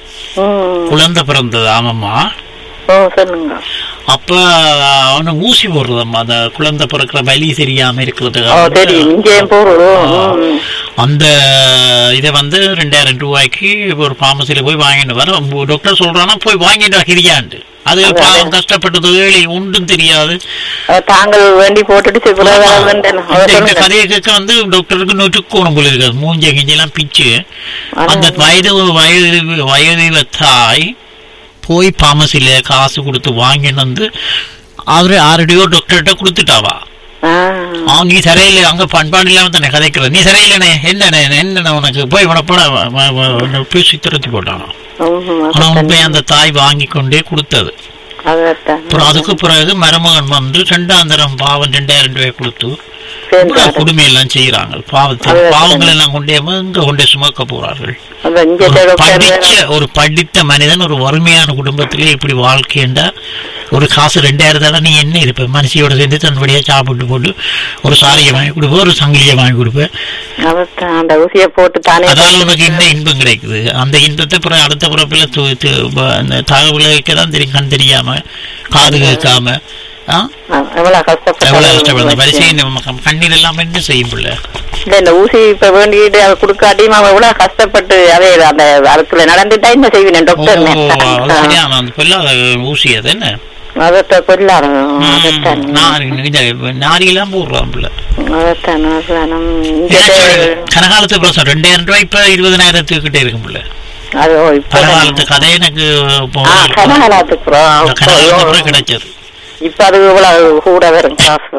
ம். குழந்தை பிறந்தது ஆமாம்மா ஓ சொல்லுங்க அப்ப அவனை ஊசி போடுறதம்மா அந்த குழந்தை பிறக்கிற வலி தெரியாம இருக்கிறது ஓ தெரியும் இங்கேயும் போறோம் ம். அந்த இதை வந்து ரெண்டாயிரம் ரூபாய்க்கு ஒரு பார்மசியில போய் வாங்கிட்டு வர டாக்டர் சொல்றானா போய் வாங்கிட்டு வா கிரியாண்டு அது பாவம் கஷ்டப்பட்டது ஏழை ஒன்றும் தெரியாது அஹ் தாங்கள் வேண்டி போட்டுட்டு சிப்புல வேலை வேண்டேன். அவர் இந்த- இந்த சொல்லுங்க. கதையை கேட்க வந்து டாக்டருக்கு நொட்டுக்கோணம் போல இருக்காது மூஞ்ச கிஞ்செல்லாம் பிச்சு ஆனா, அந்த வயது வயது வயது தாய் போய் பார்மசியில காசு கொடுத்து வாங்கிட்டு வந்து அவரு ஆரடியோ டாக்டர்கிட்ட கொடுத்துட்டாவா ஆ. அவன் நீ சரியில்லை அங்க பண்பாடு இல்லாம தானே கதைக்கிற நீ சரியில்லைனே என்னண்ணே என்னண்ணே உனக்கு போய் உனப்பட பேசி திரத்தி போட்டான் ம், ஆனா அதைத்தான். உண்மை அந்த தாய் வாங்கி கொண்டே கொடுத்தது அதைத்தான். அப்புறம் அதுக்கு பிறகு மருமகன் வந்து ரெண்டாந்திரம் பாவம் ரெண்டாயிரம் ரூபாய் கொடுத்து சேர்ந்தாரு. குடும்பம் எல்லாம் செய்யறாங்க பாவத்தை அது பாவங்கள் எல்லாம் கொண்டே இங்க கொண்டே சுமக்க போறார்கள் அதான் இங்க ஒரு டாக்டர் படிச்ச வேற- ஒரு படித்த மனிதன் ஒரு வறுமையான குடும்பத்திலே இப்படி வாழ்க்கைண்டா ஒரு காசு ரெண்டாயிரத்தால நீ என்ன இருப்ப மனுஷியோட சேர்ந்து தன்படியா சாப்பிட்டு போட்டு ஒரு சாரியை வாங்கி கொடுப்ப ஒரு சங்கிலியை வாங்கி கொடுப்ப அதைத்தான், அந்த ஊசியை போட்டு தானே அதால உனக்கு என்ன இன்பம் கிடைக்குது அந்த இன்பத்தை அப்புறம் அடுத்த பிறப்பில் து- து- ப- அந்த தகவலுக்கு தான் தெரியும் கண் தெரியாம காது கேட்காம ஆ? அஹ் எவ்வளவு கஷ்டப்பட்டு எவ்வளவு கஷ்டப்படுது வரிசை கண்ணீர் எல்லாம் என்ன செய்யும் பிள்ளை இல்ல இந்த ஊசி இப்ப வேண்டிட்டு அவ கொடுக்காட்டியும் அவன் எவ்வளவு கஷ்டப்பட்டு அதே அந்த அதுக்குள்ள நடந்துட்டா என்ன செய்வேன் ஓ, டாக்டர் அது சரியான அந்த பொல்லாத ஊசி அது என்ன அதத்த கொல்லாரு நாரி நாரியெல்லாம் போடுறான் பிள்ளை அதான் அதான் கனகாலத்து பிரசம் ரெண்டாயிரம் ரூபாய் இப்ப இருபதனாயிரத்துக்கு கிட்ட இருக்கும்ல அது இப்ப பலகாலத்து கதை எனக்கு இப்போ ஆ, கனகாலத்துக்கு அப்புறம் இந்த கனகாலத்து அப்புறம் கிடைச்சது இப்ப அது இவ்வளவு கூட வரும் காசு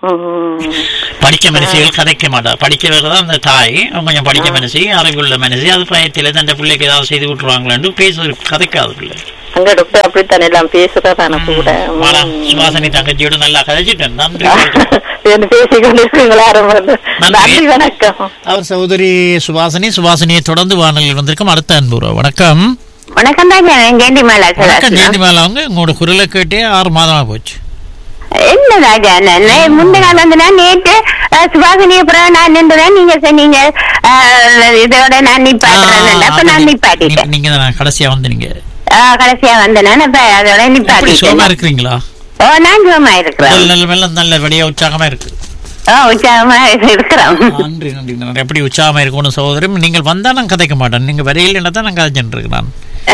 படிச்ச மனுஷிகள் கதைக்க மாட்டா படிச்சவர் தான் அந்த தாய் அவங்க கொஞ்சம் படிச்ச மனுஷி அறிவுள்ள மனுஷி அது பயத்தில் தன் பிள்ளைக்கு ஏதாவது செய்து விட்டுருவாங்களான்னு பேச கதைக்காது பிள்ளை அங்க டாக்டர் அப்படித்தானே எல்லாம் பேசுறதான கூட வாடா, சுவாசினி தங்கச்சியோட நல்லா கதைச்சிட்டேன் நன்றி என்ன பேசிக்கொண்டிருக்கீங்களா நன்றி. நன்றி வணக்கம் அவர் சகோதரி சுவாசினி சுவாசினியை தொடர்ந்து வானொலியில் வந்திருக்கும் அடுத்த அன்பு வணக்கம் வணக்கம் தான் ஜெயந்தி மேலா வணக்கம் ஜெயந்தி மேல அவங்க உங்களோட குரலை கேட்டே ஆறு மாதமா போச்சு என்ன ராஜா நான் முந்த நாள் வந்து நான் நேற்று அஹ், சுபாஷினி அப்புறம் நான் நின்றுதான் நீங்க சொன்னீங்க அஹ், இதோட நான் நிப்பாட்டுறேன் அப்ப நான் நிப்பாட்டிட்டேன் நீங்க தான் கடைசியா வந்து நீங்க அஹ், கடைசியா வந்தேன் நான் அப்ப அதோட எப்படி சுகமா நிப்பாட்டிட்டேன் இருக்கிறீங்களா ஓ நான் சுகமா இருக்கிறேன் நல்ல நல்ல நல்ல நல்ல வழியா உற்சாகமா இருக்கு ஓ உற்சாகமா இருக்கிறோம் நன்றி நன்றி நன்றி எப்படி உற்சாகமா இருக்கணும் சகோதரி நீங்கள் வந்தா நான் கதைக்க மாட்டேன் நீங்க வரையில் தான் நான் கதைச்சுட்டு இருக்கிறேன்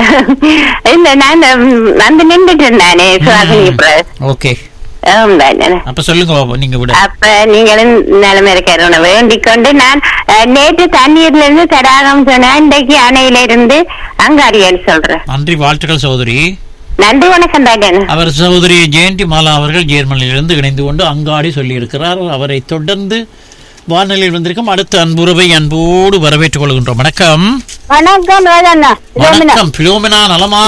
இல்ல நான் ம், வந்து நின்றுட்டு இருந்தானே சுபாஷினி அப்புறம் ஓகே ஆமாம். அப்ப சொல்லுங்க பாப்பா, நீங்க விட அப்ப நீங்களும் நிலைமை இருக்கிற வேண்டிக் கொண்டு நான் அஹ், நேற்று தண்ணீர்ல இருந்து தடாகம் சொன்னேன் இன்றைக்கு அணையில இருந்து அங்காடியல் சொல்றேன் நன்றி வாழ்த்துக்கள் சகோதரி நன்றி வணக்கம் ராஜன் அவர் சகோதரி ஜெயந்தி மாலா அவர்கள் ஜெர்மனியிலிருந்து இணைந்து கொண்டு அங்காடி சொல்லியிருக்கிறார் அவரை தொடர்ந்து வானொலியில் வந்திருக்கும் அடுத்த அன்புறவை அன்போடு வரவேற்றுக் கொள்கின்றோம் வணக்கம் வணக்கம் ராஜண்ணா வணக்கம் பிலோமினா நலமா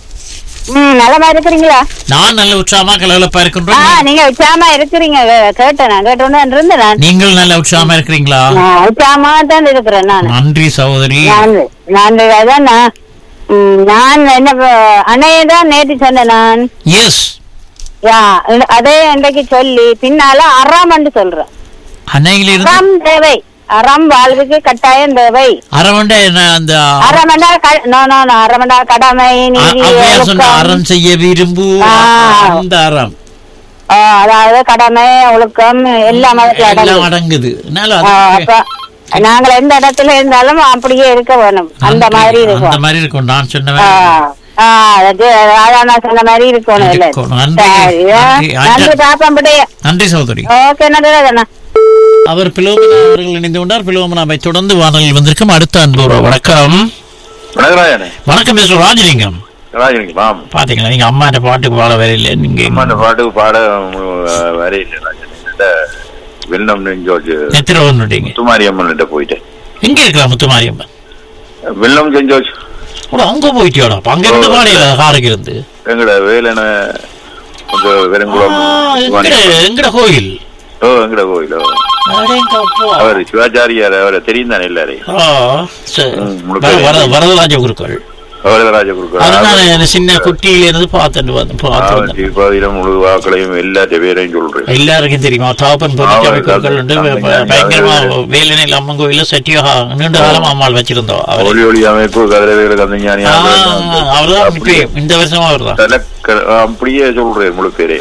ம் நலமா இருக்கிறீங்களா நான் நல்ல உற்சாகமா கலகலப்பா ஆ இருக்கின்றோம் நீங்க உச்சாமா இருக்கிறீங்க வே- கேட்டேன் நான் கேட்டோன்னு இருந்தேன் நான் நீங்கள் நல்ல உற்சாகமா இருக்கிறீங்களா நான் உச்சாமா தான் இருக்கிறேன் நான் நன்றி சகோதரி நான் நான் அதான் நான் ம், நான் என்ன ப- அணையை தான் நேற்று சொன்னேன் நான் எஸ் யா, அதே இன்றைக்கு சொல்லி பின்னால அறாமன்னு சொல்றேன் அன்னையிலிருந்து அறம் தேவை அறம் வாழ்வுக்கு கட்டாயம் தேவை அரவண்ட என்ன அந்த அரை மணி நேரம் க- நோ நோ நோ அரை மணி நேரம் கடமை நீதி அவ்வையார் சொன்ன ஒழுக்கம். அறம் செய்ய விரும்பு ஆ. அந்த அறம் ஆ, அதாவது கடமை ஒழுக்கம் எல்லா மதத்துல எல்லாம் அடங்கும் அடங்குது அதனால ஆ, அது- அப்ப நாங்கள் எந்த இடத்துல இருந்தாலும் அப்படியே இருக்க வேணும் அந்த நன்றி. மாதிரி அந்த இருக்கும் மாதிரி இருக்கும் நான் சொன்ன ஆ, மாதிரி ஆ, அது அதான் நான் சொன்ன மாதிரி இருக்கணும் இல்ல இருக்கணும். நன்றி. சரி, ஆ. நன்றி. நன்றி பாப்பம் நன்றி சகோதரி ஓகே நன்றி ராஜண்ணா அவர் பிலோமனா அவர்கள் இணைந்து கொண்டார் பிலோமனாவை தொடர்ந்து வானொலியில் வந்திருக்கும் அடுத்த அன்பு உறவு. வணக்கம் வணக்கராஜனே வணக்கம் மிஸ்டர் ராஜலிங்கம் ராஜனிக்கு மாம் பாத்தீங்களா நீங்க அம்மாட்ட பாட்டுக்கு பாட வரையில நீங்க அம்மா அந்த பாட்டுக்கு பாட அஹ், வரையில ராஜன் இந்த வெள்ளம் நெஞ்சோச்சு நெத்திரவன்னுட்டீங்க முத்துமாரி அம்மன் போயிட்டேன் எங்க இருக்கிறா முத்துமாரியம்மன் வெள்ளம் செஞ்சோச்சு கூட அங்க போயிட்டியோட அப்ப அங்க இருந்து பாடையில காருக்கு இருந்து எங்கட வேலன கொஞ்சம் ஆ, வெறுங்குளம் எங்கட எங்கட கோயில் ஓ எங்கட கோயிலோ அடேங்கப்பா. அவர் சிவாச்சாரியார் அவரை தெரியும் தானே எல்லாரையும் ஆ, சரி. ம், முழு வர- பேரு. வர- வரதராஜ குருக்கள் வரதராஜ குருக்கள் அதனால எனக்கு சின்ன குட்டியில இருந்து பார்த்துட்டு வந்து பார்த்து வந்தேன் திருப்பாதிரம் முழு வாக்களையும் எல்லா பேரையும் சொல்றேன் எல்லாருக்கும் தெரியுமா தாப்பன் பொதுச்சாமி ஆமா, குருக்கள் உண்டு அது- அது- பயங்கரமா அது- வேலனில் அம்மன் கோயில சத்தியாக நீண்ட காலம் அம்மாள் வச்சிருந்தோம் அவர் ஒளி ஒளி அமைப்பு கதிரவேல கந்தஞானி அவர்தான் இப்ப இந்த வருஷமா அவர்தான் தலக்க- அப்படியே சொல்றேன் முழு பேரே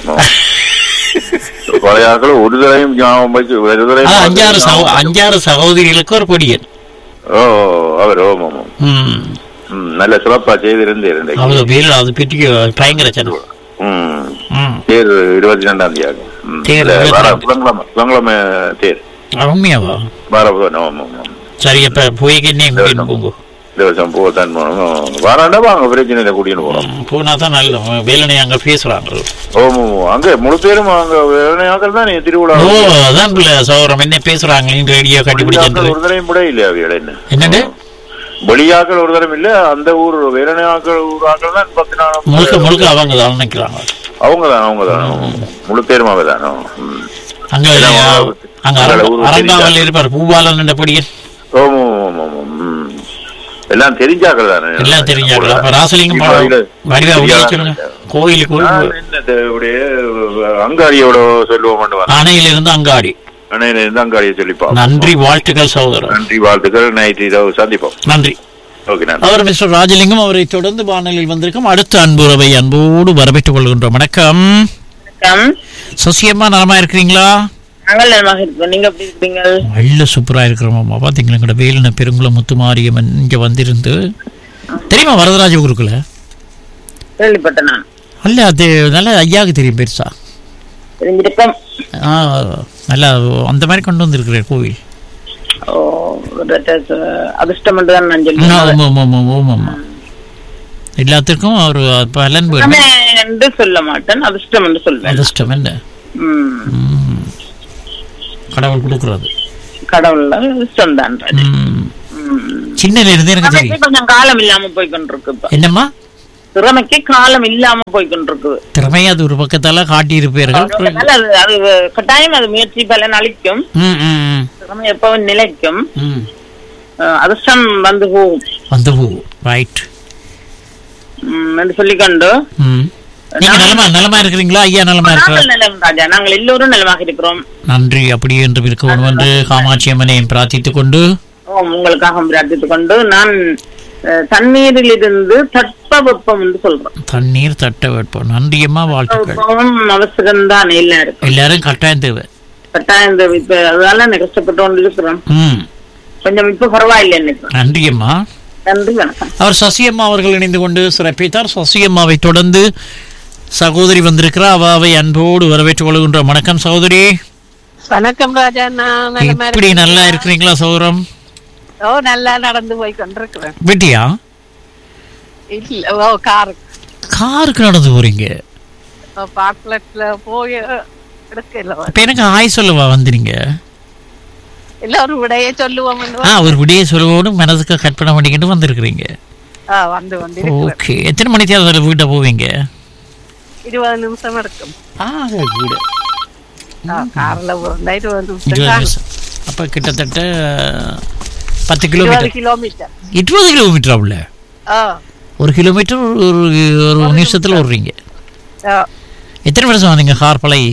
பழைய ஆட்கள் ஒரு தடவையும் ஞாபகம் வச்சு ஒரு தடவையும் ஆனா, அஞ்சாறு சகோ ஞாபகம் வச்சு. அஞ்சாறு சகோதரிகளுக்கு ஒரு பொடியன் ஓ அவர் ஓம் ஓம் ஓம். ம். ம், நல்ல சிறப்பா செய்திருந்தேன் இன்றைக்கு. அவ்வளவு பேர் அது பெரிய பயங்கர சனம் ம் ம். தேர் இருபத்தி ரெண்டாம் தேதி ஆகும் ம். தேர் இல்ல, இருபத்தி வர ரெண்டு. புதன்கிழமை புதன்கிழமை தேர் உண்மையாவா வர புதன் ஓம் ஓம் ஓம். சரி அப்ப போய்க்கு என்ன கூட்டின்னு போங்க இந்த வருஷம் போகத்தான் போகணும் வராண்டா வாங்க பிரச்சனை இல்லை கூட்டின்னு போறோம் ம், போனா தான் நல்ல வேலனை அங்க பேசுறாங்க ஓம் ஓம் ஓம். அங்க முழு பேரும் அங்க ஆக்கள் தான் திருவிழா ஓ அதான் பிள்ளை சௌரம் என்ன பேசுறாங்க ரேடியோ கட்டி வெளியாக்கள் பிடிச்சது ஒரு தடவையும் கூட இல்லையா அவையோட என்ன என்னண்டு வெளியாக்கள் ஒரு தரம் இல்ல அந்த ஊர் வேற ஆக்கள் ஊர் ஆக்கள் தான் பத்து நாள் முழுக்க முழுக்க அவங்க தான் நினைக்கிறாங்க அவங்க தான் அவங்க தான் முழு பேரும் அவங்க தான் அங்க எல்லாம் அங்க அங்க அரங்க- ஊரு அரங்காவல் தெரிஞ்சா. இருப்பார் பூபாலன் என்ற படியன் ஓம் ஓம் ஓம் ஓம் ஓம். ம். எல்லாம் தெரிஞ்சாக்கள் தானே எல்லாம் தெரிஞ்சாங்க அப்ப ராசலிங்கம் இப்ப இதுல வடிவா உடைய தெரியாத- சொல்லுங்க கோயிலுக்கு நான் என்ன இந்த இப்படியே அங்காடியோட சொல்லுவோம் அணையில இருந்து அங்காடி அணையில இருந்து அங்காடியை சொல்லிப்போம் நன்றி வாழ்த்துக்கள் சகோதரர் நன்றி வாழ்த்துக்கள் நைட்டு இரவு சந்திப்போம் நன்றி ஓகே நன்றி அவர் மிஸ்டர் ராஜலிங்கம் அவரை தொடர்ந்து வானலில் வந்திருக்கும் அடுத்த அன்புறவை அன்போடு வரவேற்றுக் கொள்கின்றோம் வணக்கம் வணக்கம் சசியம்மா நலமா இருக்கிறீங்களா நாங்கள் நலமாக இருக்கோம் நீங்க எப்படி இருக்கீங்க நல்ல சூப்பரா இருக்கிறோம்மா பாத்தீங்களா எங்கட வேலுன பெருங்குளம் முத்துமாரியம்மன் இங்க வந்திருந்து தெரியுமா வரதராஜ குருக்குல கேள்விப்பட்டேன் நான் அல்ல அது நல்ல ஐயாவுக்கு தெரியும் பெருசா தெரிஞ்சிருக்கும் ஆ, நல்லா அந்த மாதிரி கொண்டு வந்திருக்கிறேன் கோவில் ஓ ஒரு ட- அதிர்ஷ்டம் என்று தான் நான் ஆ, சொல்லுவேன் ஆமா, ஆமா, ஆமா, ஆமா, ஆமா. எல்லாத்துக்கும் ஒரு பலன் வேணும் எல்லாமே என்று சொல்ல மாட்டேன் அதிர்ஷ்டம் என்று சொல்வேன் அதிர்ஷ்டம் என்ன ம். ம். கடவுள் கொடுக்கறது கடவுள் அதிர்ஷ்டம் தான் ம். சின்னல இருந்து எனக்கு தெரியும் கொஞ்சம் காலம் இல்லாம போய் கொண்டிருக்கு இப்ப என்னம்மா திறமைக்கு காலம் இல்லாம போய் கொண்டிருக்குது திறமை அது ஒரு பக்கத்தால காட்டியிருப்பீர்கள் அதனால அது அது கட்டாயம் அது முயற்சி பலன் அளிக்கும் ம், ம், ம். திறமை எப்பவும் நிலைக்கும் ம். அஹ் அதிர்ஷ்டம் வந்து போகும் வந்து போ ரைட் ம், என்று சொல்லிக்கொண்டு ம் நீங்க நலமா நலமா இருக்கிறீங்களா ஐயா நலமா நாங்கள் இருக்கிறார் நலம் ராஜா நாங்கள் எல்லோரும் நலமாக இருக்கிறோம் நன்றி அப்படி என்று இருக்க வேண்டும் என்று காமாட்சி அம்மனையும் பிரார்த்தித்துக் கொண்டு ஓம் உங்களுக்காக பிரார்த்தித்துக் கொண்டு நான் அஹ், தண்ணீரில் இருந்து தட்பவெப்பம் என்று சொல்றேன் தண்ணீர் தட்ட வைப்போம் நன்றியம்மா வாழ்த்துக்கள் வெப்பமும் அவசியம்தான் எல்லாருக்கும் எல்லாரும் கட்டாயம் தேவை கட்டாயம் இந்த இப்ப அதனால நான் கஷ்டப்பட்டு கொண்டு இருக்கிறோம் ம் கொஞ்சம் இப்ப பரவாயில்லை எனக்கு நன்றியம்மா நன்றி வணக்கம் அவர் சசியம்மா அவர்கள் இணைந்து கொண்டு சிறப்பித்தார் சசியம்மாவை தொடர்ந்து சகோதரி வந்திருக்கிறார் அவாவை அன்போடு வரவேற்றுக் கொள்கின்றோம் வணக்கம் சகோதரி வணக்கம் ராஜா நான் நலமா இப்படி இருக்கேன். நல்லா இருக்கிறீங்களா சௌரம் ஓ நல்லா நடந்து போய் கொண்டிருக்கிறேன் வெட்டியா இல்ல ஓ கார் காருக்கு நடந்து போறீங்க பாட்லெட்ல போய் எடுக்கல இப்ப எனக்கு ஆய் சொல்லவா வந்தீங்க இல்ல ஒரு விடைய சொல்லுவோம் ஆ ஒரு விடிய சொல்லவோடு மனதுக்கு கற்பனை பண்ணிக்கிட்டு வந்திருக்கிறீங்க வந்து கொண்டு இருக்கிறேன் ஓகே எத்தனை மணி தேவை வீட்டை போவீங்க இருபது நிமிஷம் இருக்கும் ஆ வீடு ஆ, கார்ல போனா இருபது நிமிஷம் இருபது தான். நிமிஷம் அப்போ கிட்டத்தட்ட பத்து இருபது கிலோமீட்டர் கிலோமீட்டர் இருபது கிலோமீட்டர் உள்ள ஆ ஒரு கிலோமீட்டர் ஒரு ஒரு நிமிஷத்தில் ஓடுறீங்க ஆ. எத்தனை வருஷம் வந்தீங்க கார் பழகி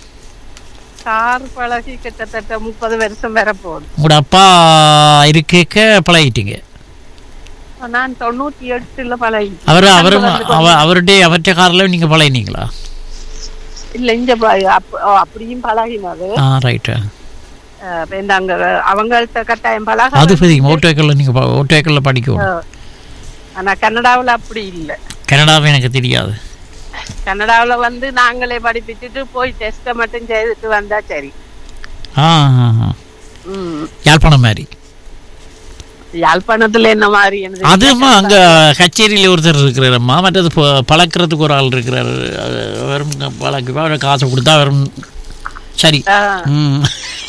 கார் பழகி கிட்டத்தட்ட முப்பது வருஷம் வர போகுது உங்களோட அப்பா இருக்க பழகிட்டீங்க நான் தொண்ணூத்தி எட்டுல பழகி அவர் அவரும் அவ- அவருடைய அவர்கிட்ட காரில் நீங்கள் பழகினீங்களா இல்ல இங்க ப- அப்- ஓ, அப்படியும் பழகினது ஆ ரைட்டு அஹ், இப்ப இந்த அங்க அவங்கள்ட்ட கட்டாயம் பழக அது தெரியும் ஓட்டோக்கல்ல நீங்கள் ஓட்டோக்கல்ல படிக்கணும் அஹ், ஆனா கன்னடாவுல அப்படி இல்ல கனடாவே எனக்கு தெரியாது கன்னடாவுல வந்து நாங்களே படிப்பிச்சுட்டு போய் டெஸ்ட மட்டும் செய்துட்டு வந்தா சரி ஆ ஆ, ஆ. ம். யாழ்ப்பாணம் மாதிரி யாழ்ப்பாணத்துல என்ன மாதிரி எனக்கு அதுமா அங்க கச்சேரியில ஒருத்தர் இருக்கிறாரம்மா மற்றது ப- பழக்கறதுக்கு ஒரு ஆள் இருக்கிறாரு அது வெறும் பழக்கு அவரை காசை கொடுத்தா வெறும் சரி ஆஹ், ம்.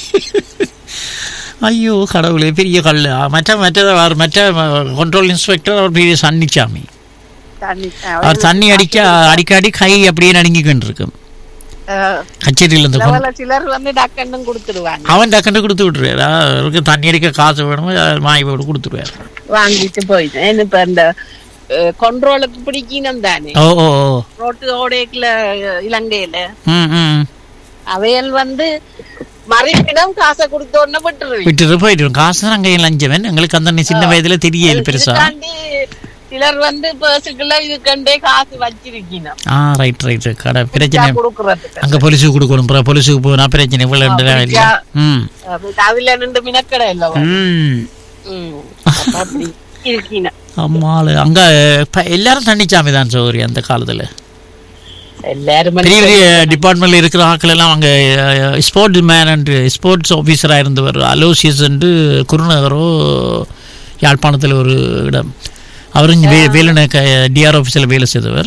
ஐயோ கடவுளே பெரிய கல் மற்ற மற்ற அவர் மற்ற கண்ட்ரோல் இன்ஸ்பெக்டர் அவர் பெரிய சன்னிச்சாமி தண்ணி அவர் தண்ணி அடிக்க அடிக்காடி கை அப்படியே நடுங்கிக்கிட்டு இருக்கும் அஹ், கச்சேரியில இருந்து கொண்டு- லெவல்ல சிலர் வந்து டக்குன்னு கொடுத்துடுவாங்க அவன் டக்குன்னு கொடுத்து விட்டுருவாரு அவருக்கு தண்ணி அடிக்க காசு வேணுமோ வாங்கி போட்டு கொடுத்துருவாரு வாங்கிட்டு போயிட்டேன் இப்ப இந்த கொண்ட்ரோலுக்கு பிடிக்கணும் தானே ஓ ஓ ஓ ரோட்டு ஓடைக்குல இலங்கையில ம் ம் அவையல் வந்து மறைப்பிடம் காசை கொடுத்தோன்னு விட்டுருவீங்க விட்டுட்டு போயிட்டு காசு தான் அங்கே லஞ்சவன் எங்களுக்கு அந்த சின்ன வயதுல தெரியல பெருசா இதுக்காண்டி சிலர் வந்து பேர்ஸுக்குள்ள இதுக்கண்டே காசு வச்சிருக்கணும் ஆ ரைட் ரைட் கடை பிரச்சனை கொடுக்கறதுக்கு அங்க போலீஸுக்கு கொடுக்கணும் அப்புறம் போலீஸுக்கு போனா பிரச்சனை இவ்வளவு ரெண்டு நாள் இல்ல ம் அப்ப அதுல நின்று மினக்கடை இல்ல ம் ம். அப்ப அப்படி இருக்கீங்க அம்மாளு அங்க இப்ப எல்லாரும் தண்ணிச்சாமி தான் சௌகரி அந்த காலத்துல எல்லாரும் பெரிய பெரிய டிபார்ட்மெண்ட்ல இருக்கிற ஆட்கள் எல்லாம் அங்க ஸ்போர்ட்ஸ் மேன் அண்ட் ஸ்போர்ட்ஸ் ஆஃபீஸரா இருந்தவர் அலோசியஸ் என்று குருநகரோ யாழ்ப்பாணத்துல ஒரு இடம் அவரும் வே வேலுன டிஆர் ஆஃபீஸில் வேலை செய்தவர்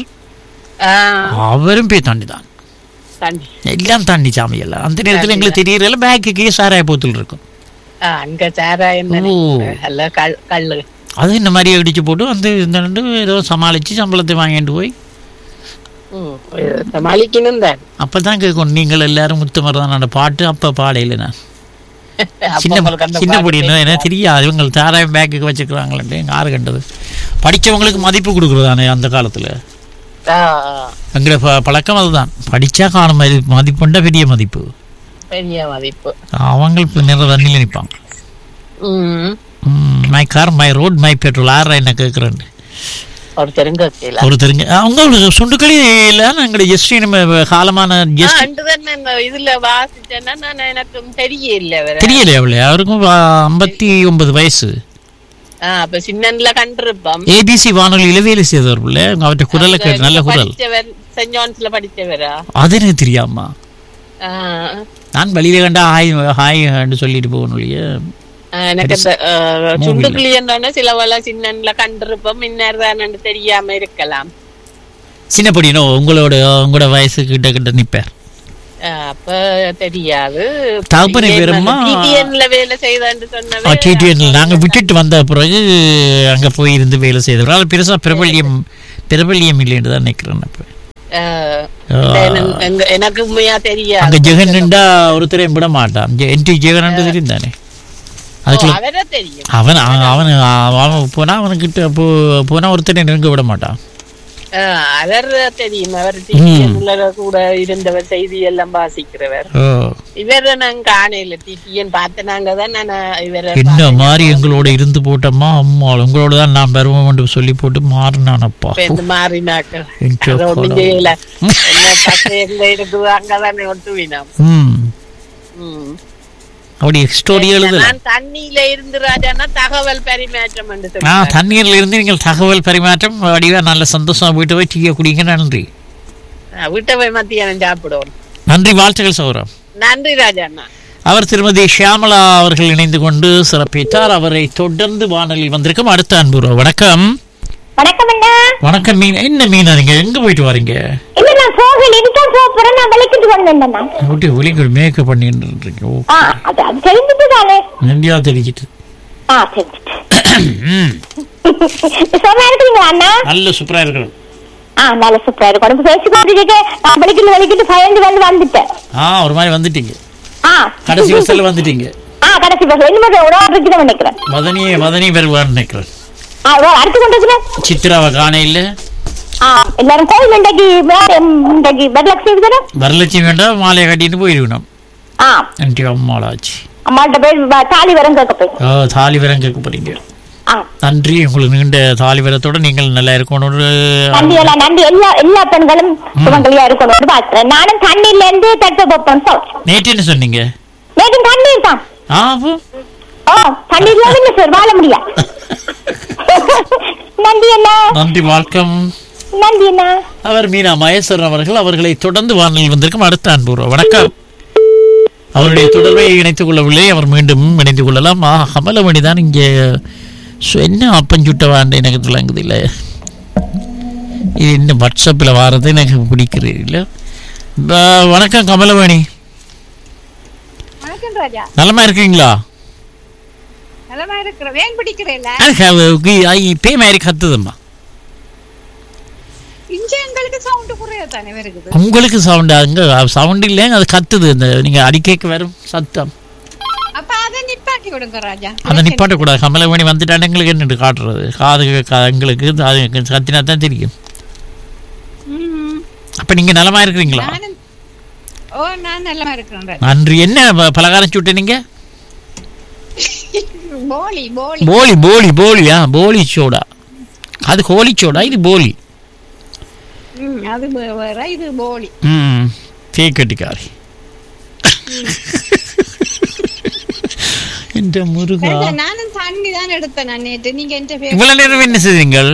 அவரும் போய் தாண்டி தான் தண்ணி எல்லாம் தாண்டி சாமி எல்லாம் அந்த நேரத்துல எங்களுக்கு தெரியறதுல பேக்குக்கே சாராய போத்தல் இருக்கும் ஆ, அங்க சாராயம் தானே. ஓ. அல்ல கல் கல்லு அது இந்த மாதிரி அடிச்சு போட்டு வந்து இந்த ரெண்டு ஏதோ சமாளிச்சு சம்பளத்தை வாங்கிட்டு போய் ம். சமாளிக்கணும் தான் அப்பதான் கேட்கணும் நீங்கள் எல்லாரும் முத்துமர் தான் அந்த பாட்டு அப்ப பாடையில நான் அப்ப சின்ன உங்களுக்கு அந்த சின்ன பாட்டு பொடி என்ன என்ன தெரியாது இவங்க தாராயம் பேக்குக்கு வச்சுக்கிறாங்களே யாரு கண்டது படிச்சவங்களுக்கு மதிப்பு கொடுக்குறதானே அந்த காலத்துல ஆ, ஆ. எங்களோட ப- பழக்கம் அதுதான் படிச்சா காணும் மதி மதிப்புண்டா பெரிய மதிப்பு பெரிய மதிப்பு அவங்க நேரம் தண்ணியில் நிற்பாங்க ம். My car my road my petrol ஆறா என்ன கேட்குறேன் ஒரு தெரிங்க கீழே ஒரு தெரிஞ்ச அவங்க சுண்டுக்களி இல்லை எங்களுடைய ஜெஸ்டி நம்ம காலமான ஜெஸ்டி அண்டுதான் நான் இதுல வாசிச்சேன்னா நான் எனக்கு தெரியல வேற தெரியல அவளே அவருக்கும் ஐம்பத்தி ஒன்பது வயசு ஆ, அப்ப சின்னன்ல கண்டிருப்போம் ஏபிசி வானொலியில வேலை செய்தவர் பிள்ளை அவர்கிட்ட குரலை கேட்டு நல்ல குரல் படிச்சவர் சென்ட் ஜான்ஸ்ல படிச்சவரா அது எனக்கு தெரியாமா ஆ, நான் வெளியில கண்டா ஹாய் ஹாய் என்று சொல்லிட்டு போகணும் இல்லையா ஆ, எனக்கு இந்த ஆ, சுண்டு கிளியன்றோன்னு சில வேலை சின்னன்ல கண்டிருப்போம் முன்னர் தானு தெரியாம இருக்கலாம் சின்னப்படினோ உங்களோட உங்களோட வயசு கிட்ட கிட்ட நிப்பார் ஆ, அப்ப தெரியாது தகப்பனை பேருமா? டிடிஎன்ல வேலை செய்தான்னு சொன்னவன் டிடிஎன்ல நாங்க விட்டுட்டு வந்த பிறகு அங்க போய் இருந்து வேலை செய்தவர் அது பெருசா பிரபல்யம் பிரபல்யம் இல்லைன்னு தான் நினைக்கிறேன் அப்ப ஆ, ஆ. என- எங்க- எனக்கு உண்மையா அங்க தெரியாது ஜெகன் நின்றா ஒருத்தரையும் விட மாட்டான் என் டி ஜெகன் தெரியும் தானே ஓ, அதுக்குள்ள அவரை தெரியும் அவன் அவன் அவன் அவன் போனா அவனுக்கிட்ட போ போனா ஒருத்தரை நெருங்க விட மாட்டான் ஆ, அவர் தெரியும் அவர் டிடிஎன்ல கூட இருந்தவர் செய்தி எல்லாம் வாசிக்கிறவர் ஓ இவரை நான் காணையில டிடிஎன் பார்த்தனாங்க தான் நான் இவரை என்ன பார்த்தேன். மாதிரி எங்களோட இருந்து போட்டோமா அம்மா உங்களோட தான் நான் வருவோம் சொல்லி போட்டு மாறினானப்பா இப்ப இந்த மாறினாக்கள் எங்க அது ஒண்ணும் கடவுளே. செய்யல என்ன பசங்க எங்க இருக்குது அங்கதானே ஒட்டுவினோம் ம் ம். அப்படி ஸ்டோரி எழுதல நான் தண்ணியில இருந்து ராஜானா தகவல் பரிமாற்றம் என்று ஆ சொல்லுவாங்க. தண்ணீர்ல இருந்து நீங்கள் தகவல் பரிமாற்றம் வடிவா நல்ல சந்தோஷமா போயிட்டு போய் டீயை குடிங்க நன்றி ஆ, வீட்டை போய் மத்தியானம் சாப்பிடுவோம் நன்றி வாழ்த்துக்கள் சௌரம் நன்றி ராஜாண்ணா அவர் திருமதி ஷியாமலா அவர்கள் இணைந்து கொண்டு சிறப்பித்தார் அவரை தொடர்ந்து வானொலியில் வந்திருக்கும் அடுத்த அன்புறோ வணக்கம் வணக்கம் அண்ணா வணக்கம் மீன் என்ன மீனா நீங்க எங்க போயிட்டு வரீங்க இல்ல நான் போகல இதுதான் போக போறேன் நான் விளக்கிட்டு வந்தேன் நான் அப்படி ஒலிங்கள் மேக்கப் பண்ணிட்டு இருக்கீங்க ஓ ஆ அது அது தெரிஞ்சுட்டு தானே நன்றியா தெரிஞ்சிட்டு ஆ தெரிஞ்சுட்டு ம், சும்மா இருக்கிறீங்களா அண்ணா நல்ல சூப்பரா இருக்கணும் ஆ நல்ல சூப்பரா இருக்கும் உடம்பு பேசி கொண்டிருக்கே நான் விளக்கிட்டு விளக்கிட்டு பயந்து வந்து வந்துட்டேன் ஆ ஒரு மாதிரி வந்துட்டீங்க ஆ கடைசி வருஷத்துல வந்துட்டீங்க ஆ கடைசி பஸ் இனிமே ஒரு ஆள் இருக்குன்னு நினைக்கிறேன் மதனி மதனி வருவான்னு நினைக்கிறேன் ஆ ஒரு அடுத்து கொண்டு இருக்கிறேன் சித்ராவை காண இல்ல ஆ எல்லாரும் கோயில் இன்றைக்கு வேற இன்றைக்கு வரலட்சுமி தானே வரலட்சுமி வேண்டாம் மாலையை கட்டிட்டு போயிருக்கணும் ஆ நன்றி அம்மாளாச்சு அம்மாள்கிட்ட போய் வ- தாலி வரம் கேட்க போய் ஆ, தாலி வரம் கேட்க போறீங்க ஆ நன்றி உங்களுக்கு நீண்ட தாலி வரத்தோட நீங்கள் நல்லா இருக்கணும்னு நன்றி எல்லாம் நன்றி எல்லா எல்லா பெண்களும் சுமங்கலியா இருக்கணும்னு பார்க்கிறேன் நானும் தண்ணியில இருந்து தட்டு வைப்பேன் சார் நேற்று என்ன சொன்னீங்க நேற்று தண்ணீர் தான் ஆ அப்போ ஓ தண்ணீர் இல்லாம சார் வாழ முடியாது நன்றி அண்ணா நன்றி வணக்கம் நன்றி அண்ணா அவர் மீனா மகேஸ்வரன் அவர்கள் அவர்களை தொடர்ந்து வானொலியில் வந்திருக்கும் அடுத்த அன்புறோம் வணக்கம் அவருடைய தொடர்பை இணைத்துக் கொள்ளவில்லை அவர் மீண்டும் இணைத்துக் கொள்ளலாம் ஆ கமலமணி தான் இங்கே சு- என்ன அப்பஞ்சுட்ட வாண்ட எனக்கு விளங்குது இல்லை இது இன்னும் வாட்ஸ்அப்பில் வாரது எனக்கு பிடிக்கிறது இல்லை ப- வணக்கம் கமலமணி வணக்கம் ராஜா நலமா இருக்கீங்களா நலமா இருக்கிற வேன் பிடிக்கிறேன்ல பே மாதிரி கத்துதம்மா இஞ்ச எங்களுக்கு சவுண்ட் குறைய தானே வருகுது உங்களுக்கு சவுண்ட் அங்க சவுண்ட் இல்லைங்க அது கத்துது இந்த நீங்க அடிக்கைக்கு வரும் சத்தம் அப்ப அதை நிப்பாக்கி விடுங்க ராஜா அதை நிப்பாட்டக்கூடாது கமலமணி வந்துட்டாண்டு எங்களுக்கு என்னட்டு காட்டுறது காது க- எங்களுக்கு அது கத்தினா தான் தெரியும் ம். அப்ப நீங்க நலமா இருக்கிறீங்களா நானும் ஓ நான் நல்லமா இருக்கிறேன் ராஜா நன்றி என்ன ப- பலகாரம் சுட்டு நீங்க போலி போலி போலி போலி போலியா போலி சோடா அது கோழி சோடா இது போலி ம், அது வே- வேற இது போலி ம் கேக்கட்டிக்காரி என்ற முருகா ராஜா, நானும் தண்ணி தான் எடுத்தேன் நான் நேற்று நீங்க என்ற பேர் இவ்வளவு நேரம் என்ன செய்றீங்கள்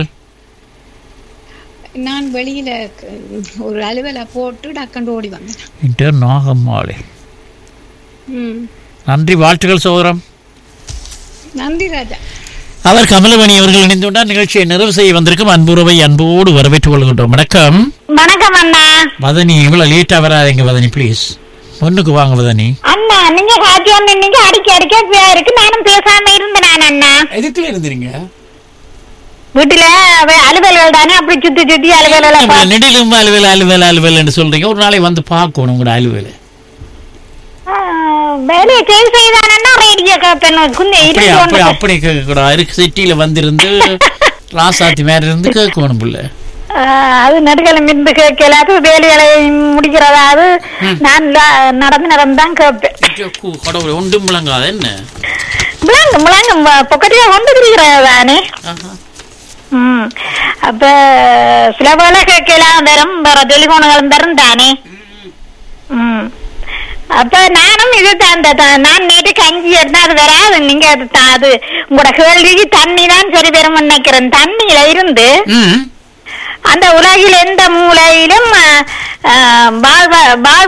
நான் வெளியில க- ஒரு அலுவல போட்டு டக்கண்டு ஓடி வந்தேன் என்ற நாகம்மாளே ம். நன்றி வாழ்த்துக்கள் சோதரம் நன்றி ராஜா அவர் கமலமணி அவர்கள் இணைந்துள்ளார் நிகழ்ச்சியை நிறைவு செய்ய வந்திருக்கும் அன்புறவை அன்போடு வரவேற்றுக் கொள்கின்றோம் வணக்கம் வணக்கம் அண்ணா வதனி இவ்வளவு லேட்டா வராதீங்க வதனி ப்ளீஸ் முன்னுக்கு வாங்க வதனி அண்ணா நீங்க காட்சி வந்து நீங்க அடிக்க அடிக்க இப்படியா இருக்கு நானும் பேசாம இருந்தேன் நான் அண்ணா எதுக்குல இருந்தீங்க வீட்டுல அவ- அலுவல்கள் தானே அப்படி சுத்தி சுத்தி அலுவல்களை பா- நெடிலும் அலுவல் அலுவல் அலுவல் சொல்றீங்க ஒரு நாளைக்கு வந்து பார்க்கணும் உங்களோட அலுவல் ஆ, வேலையை செய்து செய்தானன்னா ரேடியோ கேட்பேன் குந்தை அப்படி இருந்து அப்படி கொண்டு அப்படி கேட்கக்கூடாது இருக்கு சிட்டியில வந்திருந்து ராசாத்தி மேல இருந்து கேட்கணும் புள்ள ஆ, அது நடுகளும் இருந்து கேட்கல அது வேலைகளை முடிக்கிறதா அது நான் ல- நடந்து நடந்து தான் கேட்பேன் ஐயோ, கு- கடவுளே ஒன்றும் முழங்காத என்ன முழங்கு முழங்கு பொக்கட்டியா கொண்டு இருக்கிறது தானே ஆஹா. ம் அப்ப சில வேலை கேட்கலாம் வரும் வேற டெலிபோன்களும் வரும் தானே ம் அப்ப நானும் இது தான் த- த- நான் நேற்று கஞ்சி எடுத்தா அது வராது நீங்க அது த- அது உங்களோட கேள்விக்கு தண்ணி தான் சரி பெறும் நினைக்கிறேன் தண்ணியில இருந்து ம் அந்த உலகில் எந்த மூலையிலும் அஹ், அஹ், வாழ்வ- வாழ்வாரு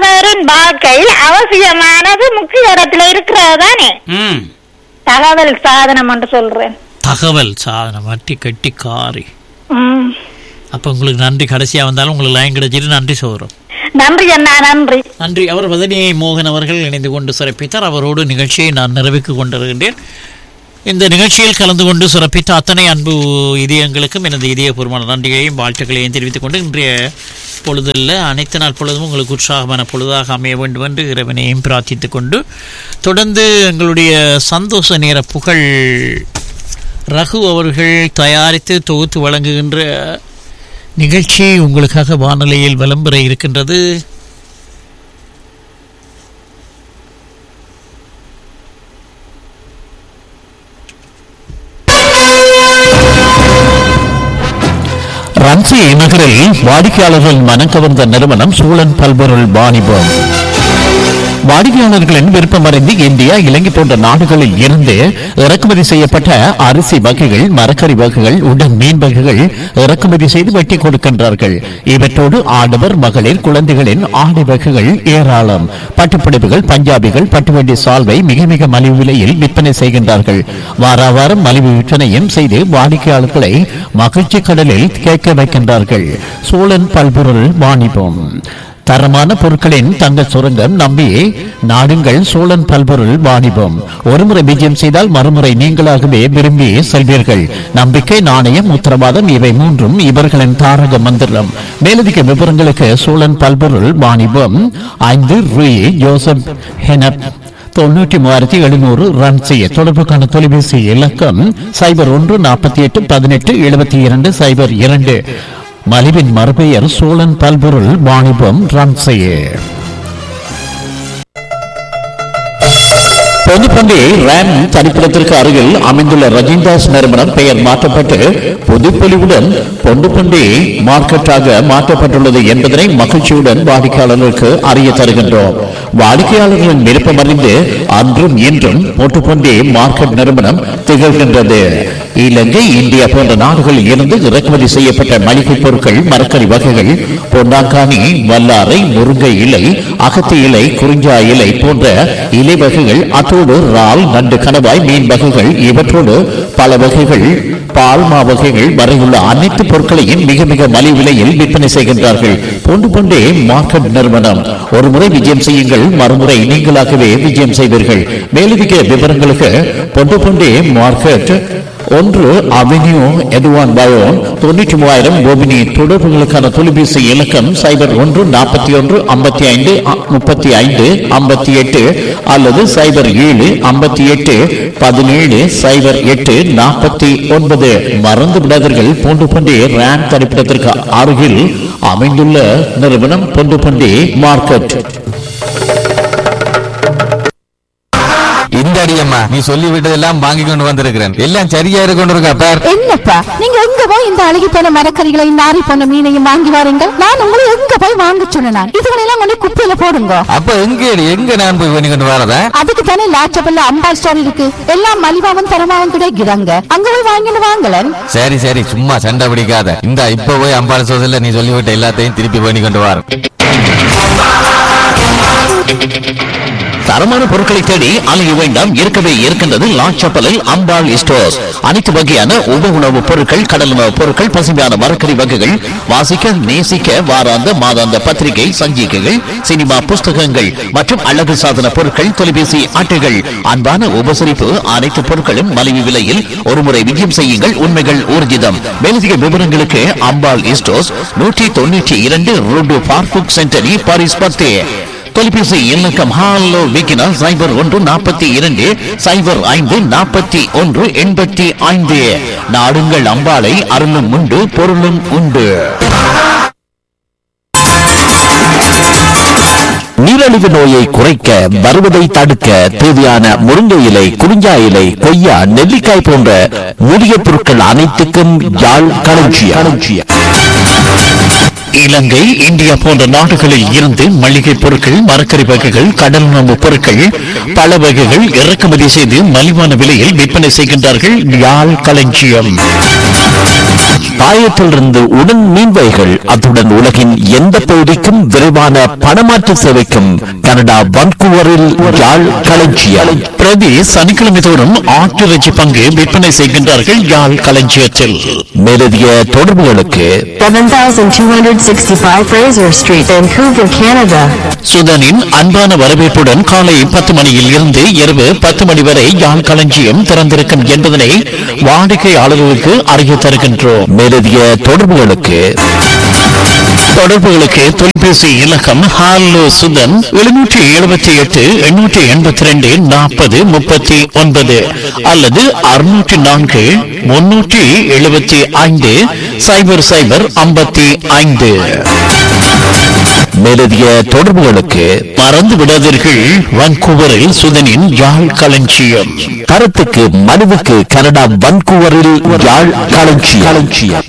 வாழ்க்கையில் அவசியமானது முக்கிய இடத்துல இருக்கிறது தானே ம் தகவல் சாதனம் என்று சொல்றேன் தகவல் சாதனம் வட்டி கட்டி காரி ம். அப்போ உங்களுக்கு நன்றி கடைசியாக வந்தாலும் உங்களுக்கு லைன் கிடைச்சிட்டு நன்றி சோறும் நன்றி அண்ணா நன்றி நன்றி அவர் வதனி மோகன் அவர்கள் இணைந்து கொண்டு சிறப்பித்தார் அவரோடு நிகழ்ச்சியை நான் நிறைவுக்கு கொண்டிருக்கின்றேன் இந்த நிகழ்ச்சியில் கலந்து கொண்டு சிறப்பித்த அத்தனை அன்பு இதயங்களுக்கும் எனது இதயபூர்வமான நன்றிகளையும் வாழ்த்துக்களையும் தெரிவித்துக் கொண்டு இன்றைய பொழுதில் அனைத்து நாள் பொழுதும் உங்களுக்கு உற்சாகமான பொழுதாக அமைய வேண்டும் என்று இறைவனையும் பிரார்த்தித்துக் கொண்டு தொடர்ந்து எங்களுடைய சந்தோஷ நேர புகழ் ரகு அவர்கள் தயாரித்து தொகுத்து வழங்குகின்ற நிகழ்ச்சி உங்களுக்காக வானொலியில் விளம்பர இருக்கின்றது ரன்சி நகரில் வாடிக்கையாளர்கள் மனம் கவர்ந்த நிறுவனம் சூழன் பல்பொருள் வாணிபம் வாடிக்கையாளர்களின் விருப்பமறிந்து இந்தியா இலங்கை போன்ற நாடுகளில் இருந்து இறக்குமதி செய்யப்பட்ட அரிசி வகைகள் மரக்கறி வகைகள் உடன் மீன் வகைகள் இறக்குமதி செய்து வெட்டி கொடுக்கின்றார்கள் இவற்றோடு ஆடவர் மகளிர் குழந்தைகளின் ஆடை வகைகள் ஏராளம் பட்டுப்புடவைகள் பஞ்சாபிகள் பட்டுவண்டி சால்வை மிக மிக மலிவு விலையில் விற்பனை செய்கின்றார்கள் வாரா வாரம் மலிவு விற்பனையும் செய்து வாடிக்கையாளர்களை மகிழ்ச்சி கடலில் கேட்க வைக்கின்றார்கள் சோழன் பல்பொருள் வாணிபம் தரமான பொருட்களின் தங்கள் சுரங்கம் நம்பி நாடுங்கள் சோழன் பல்பொருள் வாணிபம் ஒருமுறை விஜயம் செய்தால் மறுமுறை நீங்களாகவே விரும்பி செல்வீர்கள் நம்பிக்கை நாணயம் உத்தரவாதம் இவை மூன்றும் இவர்களின் தாரக மந்திரம் மேலதிக விவரங்களுக்கு சோழன் பல்பொருள் வாணிபம் ஐந்து ரூ ஜோசப் ஹெனப் தொண்ணூற்றி மூவாயிரத்தி எழுநூறு ரன் செய்ய தொடர்புக்கான தொலைபேசி இலக்கம் சைபர் ஒன்று நாற்பத்தி எட்டு பதினெட்டு எழுபத்தி இரண்டு சைபர் இரண்டு மலிவின் மறுபெயர் சோழன் பல்பொருள் வாணிபம் ரன் செய்ய பொதுப்பண்டி ரேம் தனிப்பிடத்திற்கு அருகில் அமைந்துள்ள ரஜிந்தாஸ் நிறுவனம் பெயர் மாற்றப்பட்டு புதுப்பொலிவுடன் பொண்டுப்பண்டி மார்க்கெட்டாக மாற்றப்பட்டுள்ளது என்பதனை மகிழ்ச்சியுடன் வாடிக்கையாளர்களுக்கு அறிய தருகின்றோம் வாடிக்கையாளர்களின் விருப்பம் அறிந்து அன்றும் இன்றும் பொட்டுப்பண்டி மார்க்கெட் நிறுவனம் திகழ்கின்றது இலங்கை இந்தியா போன்ற நாடுகளில் இருந்து இறக்குமதி செய்யப்பட்ட மளிகை பொருட்கள் மரக்கறி வகைகள் பொன்னாங்கானி வல்லாரை முருங்கை இலை அகத்தி இலை குறிஞ்சா இலை போன்ற இலை வகைகள் அத்தோடு இறால் நண்டு கணவாய் மீன் வகைகள் இவற்றோடு பல வகைகள் பால்மா வகைகள் வரையுள்ள அனைத்து பொருட்களையும் மிக மிக மலிவு விலையில் விற்பனை செய்கின்றார்கள் பொண்டு பொண்டே மார்க்கெட் நிறுவனம் ஒரு முறை விஜயம் செய்யுங்கள் மறுமுறை நீங்களாகவே விஜயம் செய்வீர்கள் மேலதிக விவரங்களுக்கு பொண்டு பொண்டே மார்க்கெட் ஒன்று அவென்யூ எதுவான் பயோன் தொண்ணூற்றி மூவாயிரம் கோபினி தொடர்புகளுக்கான தொலைபேசி இலக்கம் சைபர் ஒன்று நாற்பத்தி ஒன்று ஐம்பத்தி ஐந்து முப்பத்தி ஐந்து ஐம்பத்தி எட்டு அல்லது சைபர் ஏழு ஐம்பத்தி எட்டு பதினேழு சைபர் எட்டு நாற்பத்தி ஒன்பது மறந்து விடாதீர்கள் பூண்டு பண்டி ரேம் தனிப்பிடத்திற்கு அருகில் அமைந்துள்ள நிறுவனம் பூண்டு பண்டி மார்க்கெட் இந்த அடியம்மா நீ சொல்லி விட்டதெல்லாம் வாங்கி கொண்டு வந்திருக்கிறேன் எல்லாம் சரியா இருக்கு கொண்டு இருக்கா பார் என்னப்பா நீங்க எங்க போய் இந்த அழுகி போன மரக்கறிகளை நாரி போன மீனையும் வாங்கி வாருங்கள் நான் உங்களை எங்க போய் வாங்க சொன்னேன் இதுகளெல்லாம் கொண்டு குப்பையில போடுங்க அப்ப எங்க எங்க நான் போய் பண்ணி கொண்டு வரதா அதுக்கு தானே லாச்சபல்ல அம்பாள் ஸ்டோர் இருக்கு எல்லாம் மலிவாவும் தரமாவும் கிடைக்கிறாங்க அங்க போய் வாங்கிட்டு வாங்கலன் சரி சரி சும்மா சண்டை பிடிக்காத இந்த இப்ப போய் அம்பாள் சோதல நீ சொல்லிவிட்ட எல்லாத்தையும் திருப்பி பண்ணி கொண்டு வர தரமான பொருட்களை தேடி அலைய வேண்டாம் இருக்கவே இருக்கின்றது லாச்சப்பலில் அம்பாள் ஸ்டோர்ஸ் அனைத்து வகையான உப உணவுப் பொருட்கள் கடல் உணவுப் பொருட்கள் பசுமையான மரக்கறி வகைகள் வாசிக்க நேசிக்க வாராந்த மாதாந்த பத்திரிகை சஞ்சிகைகள் சினிமா புஸ்தகங்கள் மற்றும் அழகு சாதன பொருட்கள் தொலைபேசி அட்டைகள் அன்பான உபசரிப்பு அனைத்து பொருட்களும் மலிவு விலையில் ஒருமுறை விஜயம் செய்யுங்கள் உண்மைகள் ஊர்ஜிதம் மேலதிக விவரங்களுக்கு அம்பாள் ஸ்டோர்ஸ் நூற்றி தொண்ணூற்றி இரண்டு ரோடு பார்க்குக் சென்டரி பாரிஸ் பத்து தொலைபேசி இலக்கம் ஹாலோ விக்கினா சைபர் ஒன்று நாற்பத்தி இரண்டு சைபர் ஐந்து நாற்பத்தி ஒன்று எண்பத்தி ஐந்து நாடுங்கள் அம்பாளை அருளும் உண்டு பொருளும் உண்டு நீரழிவு நோயை குறைக்க வருவதை தடுக்க தேவையான முருங்கை இலை குறிஞ்சா இலை கொய்யா நெல்லிக்காய் போன்ற மூலிகை பொருட்கள் அனைத்துக்கும் யாழ் களஞ்சியம் இலங்கை இந்தியா போன்ற நாடுகளில் இருந்து மளிகை பொருட்கள் மரக்கறி வகைகள் கடல் உணவு பொருட்கள் பல வகைகள் இறக்குமதி செய்து மலிவான விலையில் விற்பனை செய்கின்றார்கள் யாழ் களஞ்சியம் தாயத்திலிருந்து உடன் மீன்வைகள் அத்துடன் உலகின் எந்த பகுதிக்கும் விரைவான பணமாற்று சேவைக்கும் கனடா வன்கூவரில் யாழ் களஞ்சியம் பிரதி சனிக்கிழமை தோறும் ஆட்டிறைச்சி பங்கு விற்பனை செய்கின்றார்கள் யாழ் களஞ்சியத்தில் மேலதிக தொடர்புகளுக்கு 7265 Fraser Street, Vancouver, Canada. சுதனின் அன்பான வரவேற்புடன் காலை பத்து மணியில் இருந்து இரவு பத்து மணி வரை யாழ் களஞ்சியம் திறந்திருக்கும் என்பதனை வாடிக்கையாளர்களுக்கு அறிய தருகின்றோம் மேலதிக தொடர்புகளுக்கு தொடர்புகளுக்கு தொலைபேசி இலக்கம் ஹாலோ சுதன் எழுநூற்றி எழுபத்தி எட்டு எண்ணூற்றி எண்பத்தி ரெண்டு நாற்பது முப்பத்தி ஒன்பது அல்லது அறுநூற்றி நான்கு முன்னூற்றி எழுபத்தி ஐந்து சைபர் சைபர் ஐம்பத்தி ஐந்து மேலதிக தொடர்புகளுக்கு மறந்து விடாதீர்கள் வான்கூவரில் சுதனின் யாழ் களஞ்சியம் கருத்துக்கு மனுவுக்கு கனடா வன்கூவரில் யாழ் களஞ்சியம் களஞ்சியம்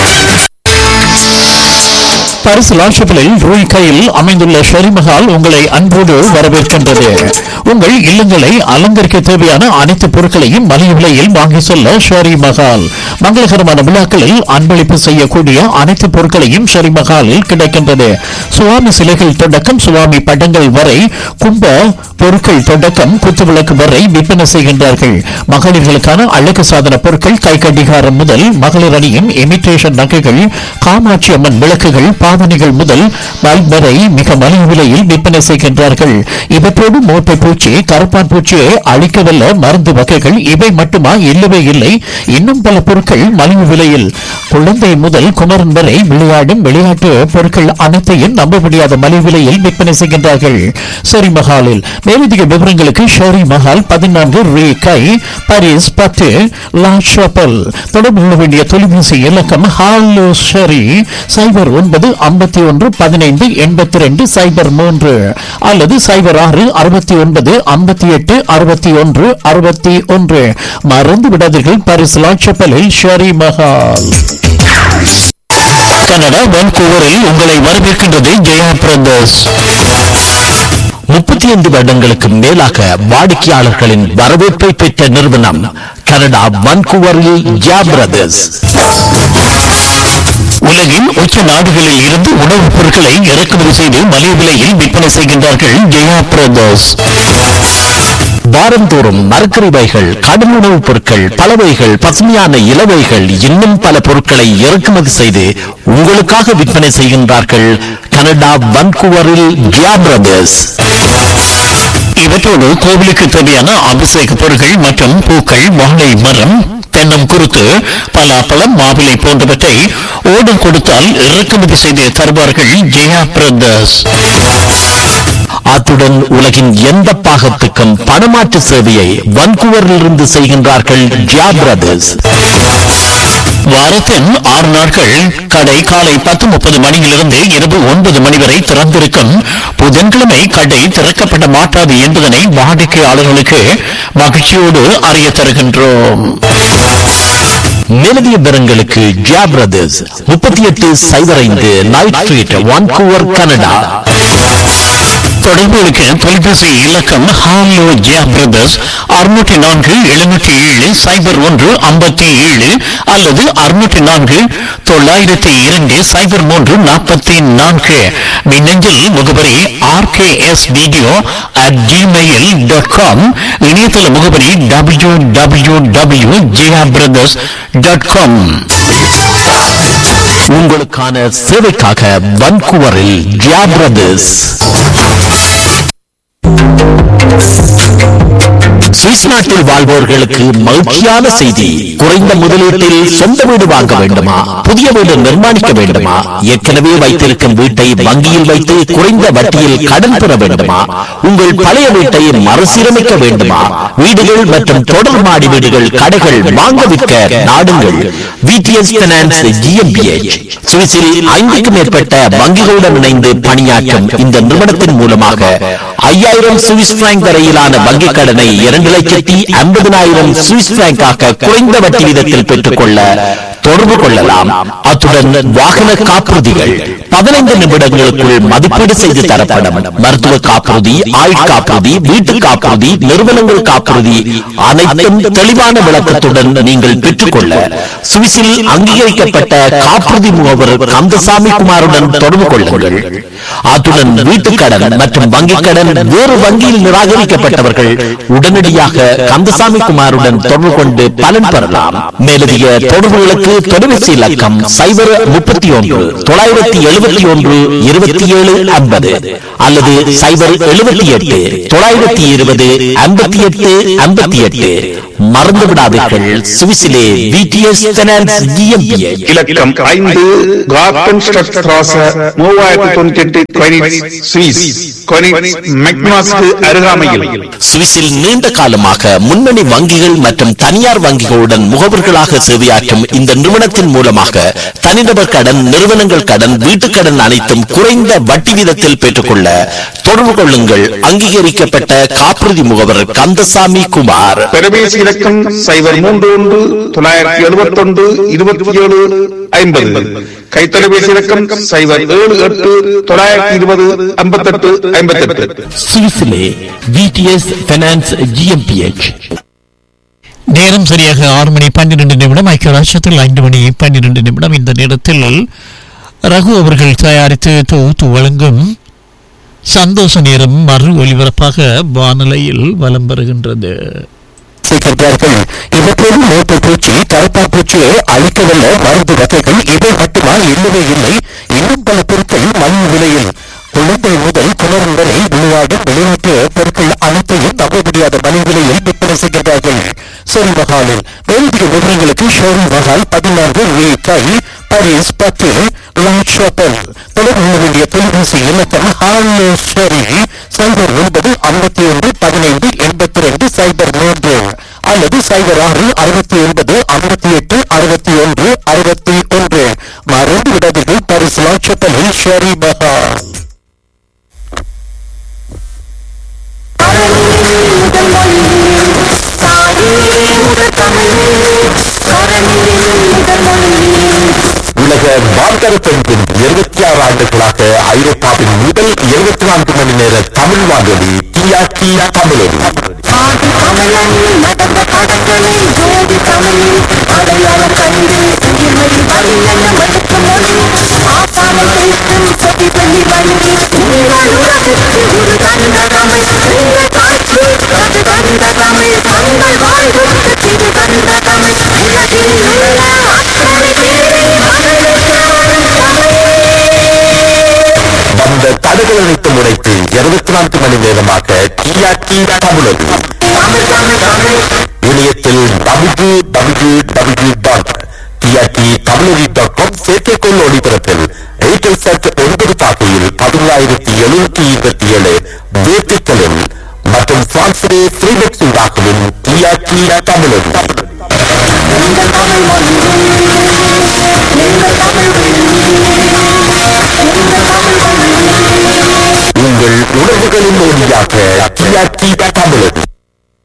பரிசு லாஷப்பிலில் ரூய் கையில் அமைந்துள்ள ஷெரிமஹால் உங்களை அன்போடு வரவேற்கின்றது உங்கள் இல்லங்களை அலங்கரிக்க தேவையான அனைத்து பொருட்களையும் மலிவு விலையில் வாங்கி செல்ல ஷெரி மஹால் மங்களகரமான விழாக்களில் அன்பளிப்பு செய்யக்கூடிய அனைத்து பொருட்களையும் ஷெரி மஹாலில் கிடைக்கின்றது சுவாமி சிலைகள் தொடக்கம் சுவாமி படங்கள் வரை கும்ப பொருட்கள் தொடக்கம் குத்துவிளக்கு வரை விற்பனை செய்கின்றார்கள் மகளிர்களுக்கான அழகு சாதன பொருட்கள் கை கடிகாரம் முதல் மகளிர் அணியும் இமிட்டேஷன் நகைகள் காமாட்சி அம்மன் விளக்குகள் பாவனைகள் முதல் பல்ப் வரை மிக மலிவு விலையில் விற்பனை செய்கின்றார்கள் இவற்றோடு மோட்டை பூச்சி கருப்பான் பூச்சியை அழிக்கவல்ல மருந்து வகைகள் இவை மட்டுமா இல்லவே இல்லை இன்னும் பல பொருட்கள் மலிவு விலையில் குழந்தை முதல் குமரன் வரை விளையாடும் விளையாட்டு பொருட்கள் அனைத்தையும் நம்ப முடியாத மலிவு விலையில் விற்பனை செய்கின்றார்கள் ஷெரி மஹாலில் மேலதிக விவரங்களுக்கு ஷெரி மஹால் பதினான்கு ரே கை பாரிஸ் பத்து லா ஷாப்பல் தொடர்பு கொள்ள வேண்டிய தொலைபேசி இலக்கம் ஹாலோ ஷெரி சைபர் ஒன்பது ஐம்பத்தி ஒன்று பதினைந்து எண்பத்தி ரெண்டு சைபர் மூன்று அல்லது சைபர் ஆறு அறுபத்தி ஒன்பது ஐம்பத்தி எட்டு அறுபத்தி ஒன்று அறுபத்தி ஒன்று மறந்து விடாதீர்கள் பாரிஸ் லா ஷாப்பலில் ஷெரி மஹால் கனடா வான்கூவரில் உங்களை வரவேற்கின்றது ஜெயா பிரதர்ஸ் முப்பத்தி ஐந்து வருடங்களுக்கு மேலாக வாடிக்கையாளர்களின் வரவேற்பை பெற்ற நிறுவனம் கனடா வன்கூவரில் ஜா பிரதர்ஸ் உலகின் உச்ச நாடுகளில் இருந்து உணவுப் பொருட்களை இறக்குமதி செய்து மலிவு விலையில் விற்பனை செய்கின்றார்கள் ஜெயா பிரதர்ஸ் வாரந்தோறும் மரக்கறிவைகள் கடும் உணவுப் பொருட்கள் பலவைகள் பசுமையான இலவைகள் இன்னும் பல பொருட்களை இறக்குமதி செய்து உங்களுக்காக விற்பனை செய்கின்றார்கள் கனடா வன்கூவரில் ஜா பிரதர்ஸ் இவற்றோடு கோவிலுக்கு தேவையான அபிஷேக பொருட்கள் மற்றும் பூக்கள் வாழை மரம் தென்னம் குருத்து பலாப்பழம் மாவிலை போன்றவற்றை ஓடம் கொடுத்தால் இறக்குமதி செய்து தருவார்கள் ஜெயா பிரதர்ஸ் அத்துடன் உலகின் எந்த பாகத்துக்கும் பணமாற்று சேவையை வன்கூவரிலிருந்து செய்கின்றார்கள் ஜா பிரதர்ஸ் வாரத்தின் ஆறு நாட்கள் கடை காலை பத்து முப்பது மணியிலிருந்து இரவு ஒன்பது மணி வரை திறந்திருக்கும் புதன்கிழமை கடை திறக்கப்பட மாட்டாது என்பதனை வாடிக்கையாளர்களுக்கு மகிழ்ச்சியோடு அறிய தருகின்றோம் மேலதிக விவரங்களுக்கு ஜா பிரதர்ஸ் முப்பத்தி எட்டு சைபர் ஐந்து நைட் ஸ்ட்ரீட் வான்கூவர் கனடா தொடர்புகளுக்கு தொலைபேசி இலக்கம் ஹாலோ ஜியா பிரதர்ஸ் அறுநூற்றி நான்கு எழுநூற்றி ஏழு சைபர் ஒன்று ஐம்பத்தி ஏழு அல்லது அறுநூற்றி நான்கு தொள்ளாயிரத்தி இரண்டு சைபர் மூன்று நாற்பத்தி நான்கு மின்னஞ்சல் முகவரி RKS video at Gmail dot com இணையதள முகவரி W W W Jiya brothers dot com உங்களுக்கான சேவைக்காக வன்கூவரில் ஜா பிரதர்ஸ் சுவிஸ் நாட்டில் வாழ்வோர்களுக்கு மகிழ்ச்சியான செய்தி குறைந்த முதலீட்டில் சொந்த வீடு வாங்க வேண்டுமா புதிய வீடு நிர்மாணிக்க வேண்டுமா ஏற்கனவே வைத்திருக்கும் வீட்டை வங்கியில் வைத்து குறைந்த வட்டியில் கடன் பெற வேண்டுமா உங்கள் பழைய வீட்டை மறுசீரமைக்க வேண்டுமா வீடுகள் மற்றும் தொடர் மாடி வீடுகள் கடைகள் வாங்க விற்க நாடுங்கள் விடிஎஸ் பைனான்ஸ் ஜிஎம்பிஎச் சுவிஸில் ஐந்துக்கும் மேற்பட்ட வங்கிகளுடன் இணைந்து பணியாற்றும் இந்த நிறுவனத்தின் மூலமாக ஐயாயிரம் சுவிஸ் பிராங்க் வரையிலான வங்கிக் கடனை இரண்டு லட்சத்தி ஐம்பதனாயிரம் சுவிஸ் பிராங்காக குறைந்த வட்டி வீதத்தில் பெற்றுக்கொள்ள தொடர்பு கொள்ளலாம் அத்துடன் வாகன காப்புறுதிகள் பதினைந்து நிமிடங்களுக்குள் மதிப்பீடு செய்து தரப்படும் மருத்துவ காப்புறுதி ஆயுள் காப்புறுதி வீட்டு காப்புறுதி நிறுவனங்கள் காப்புறுதி அனைத்தும் தெளிவான விளக்கத்துடன் நீங்கள் பெற்றுக்கொள்ள சுவிஸில் அங்கீகரிக்கப்பட்ட காப்புறுதி முகவர் கந்தசாமி குமாருடன் தொடர்பு கொள்ளுங்கள் அத்துடன் வீட்டுக் கடன் மற்றும் வங்கிக் கடன் வேறு வங்கியில் நிராகரிக்கப்பட்டவர்கள் உடனடியாக கந்தசாமி குமாருடன் தொடர்பு கொண்டு பலன் பெறலாம் மேலதிக தொடர்புகளுக்கு தொலைபேசி இலக்கம் சைபர் முப்பத்தி ஒன்று தொள்ளாயிரத்தி எழுபத்தி ஒன்று இருபத்தி ஏழு ஐம்பது அல்லது சைபர் எழுபத்தி எட்டு தொள்ளாயிரத்தி இருபது ஐம்பத்தி எட்டு ஐம்பத்தி எட்டு மறந்து விடாதீர்கள் சுவிசிலே விடிஎஸ் ஃபைனான்ஸ் GmbH. இலக்கம் ஐந்து கார்டன் ஸ்ட்ராச மூவாயிரத்தி தொண்ணூத்தி எட்டு கொனிட்ஸ் சுவிஸ் கொனிட்ஸ் மெக்னாஸ்க்கு அருகாமையில் சுவிஸில் நீண்ட காலமாக முன்னணி வங்கிகள் மற்றும் தனியார் வங்கிகளுடன் முகவர்களாக சேவையாற்றும் இந்த நிறுவனத்தின் மூலமாக தனிநபர் கடன் நிறுவனங்கள் கடன் வீட்டுக் கடன் அனைத்தும் குறைந்த வட்டி வீதத்தில் பெற்றுக்கொள்ள தொடர்பு கொள்ளுங்கள் அங்கீகரிக்கப்பட்ட காப்புறுதி முகவர் கந்தசாமி குமார் தொலைபேசி இலக்கம் சைபர் மூன்று ஒன்று தொள்ளாயிரத்தி எழுபத்தி ஒன்று இருபத்தி ஏழு ஐம்பது கைத்தொலைபேசி இலக்கம் சைபர் ஏழு எட்டு தொள்ளாயிரத்தி இருபது ஐம்பத்தெட்டு ஐம்பத்தெட்டு சுவிஸிலே விடிஎஸ் ஃபைனான்ஸ் ஜிஎம்பிஎச் நேரம் சரியாக ஆறு மணி பன்னிரெண்டு நிமிடம் ஐக்கிய ராஷ்டிரத்தில் ஐந்து மணி பன்னிரெண்டு நிமிடம் இந்த நேரத்தில் ரகு அவர்கள் தயாரித்து தொகுத்து வழங்கும் சந்தோஷ நேரம் மறு ஒலிபரப்பாக வானிலையில் வலம் வருகின்றது செய்கின்றார்கள் இவற்றோடு மூட்டை பூச்சி கருப்பா பூச்சியை அழிக்கவல்ல மருந்து வகைகள் இவை மட்டுமா இல்லவே இல்லை இன்னும் பல பொருட்கள் மலிவு விலையில் குழந்தை முதல் புலர் வரை விளையாடும் விளையாட்டு பொருட்கள் அனைத்தையும் நம்ப முடியாத மலிவு விலையில் விற்பனை செய்கின்றார்கள் சரி மகாலில் மேலதிக விவரங்களுக்கு ஷோரி மகால் பதினான்கு ரூபாய் பாரிஸ் பத்து லாட் ஷாப்பல் தொடர்பு கொள்ள வேண்டிய தொலைபேசி இலக்கம் ஹாலோ ஷரி சைபர் ஒன்பது ஐம்பத்தி ஒன்று பதினைந்து எண்பத்தி ரெண்டு சைபர் மூன்று அல்லது சைபர் ஆறு அறுபத்தி ஒன்பது ஐம்பத்தி எட்டு அறுபத்தி ஒன்று அறுபத்தி ஒன்று மறந்து விடாதீர்கள் பாரிஸ் லாட் ஷாப்பலில் ஷரி மகால் உலக வார்த்தக பெண்பின் இருபத்தி ஆறு ஆண்டுகளாக ஐரோப்பாவின் முதல் இருபத்தி நான்கு மணி நேர தமிழ் வானொலி டிஆர்டி தமிழொலி வந்த தடைகள் அனைத்தும் உடைத்து இருபத்தி நான்கு மணி நேரமாக டிஆர்டி தமிழொலி இணையத்தில் W W W dot TRT Tamiloli dot com செயற்கைக்கோள் ஒளிபரப்பில் ஏர்டெல் சட் ஒன்பது பாக்கையில் பதினேழாயிரத்தி எழுநூத்தி இருபத்தி ஏழு வேர்த்திகளில் மற்றும் பிரான்சிலே ஃப்ரீபெட் சூடாகவும் டிஆர்டி தமிழொலி உங்கள் உணவுகளின் மொழியாக டிஆர்டி தமிழொலி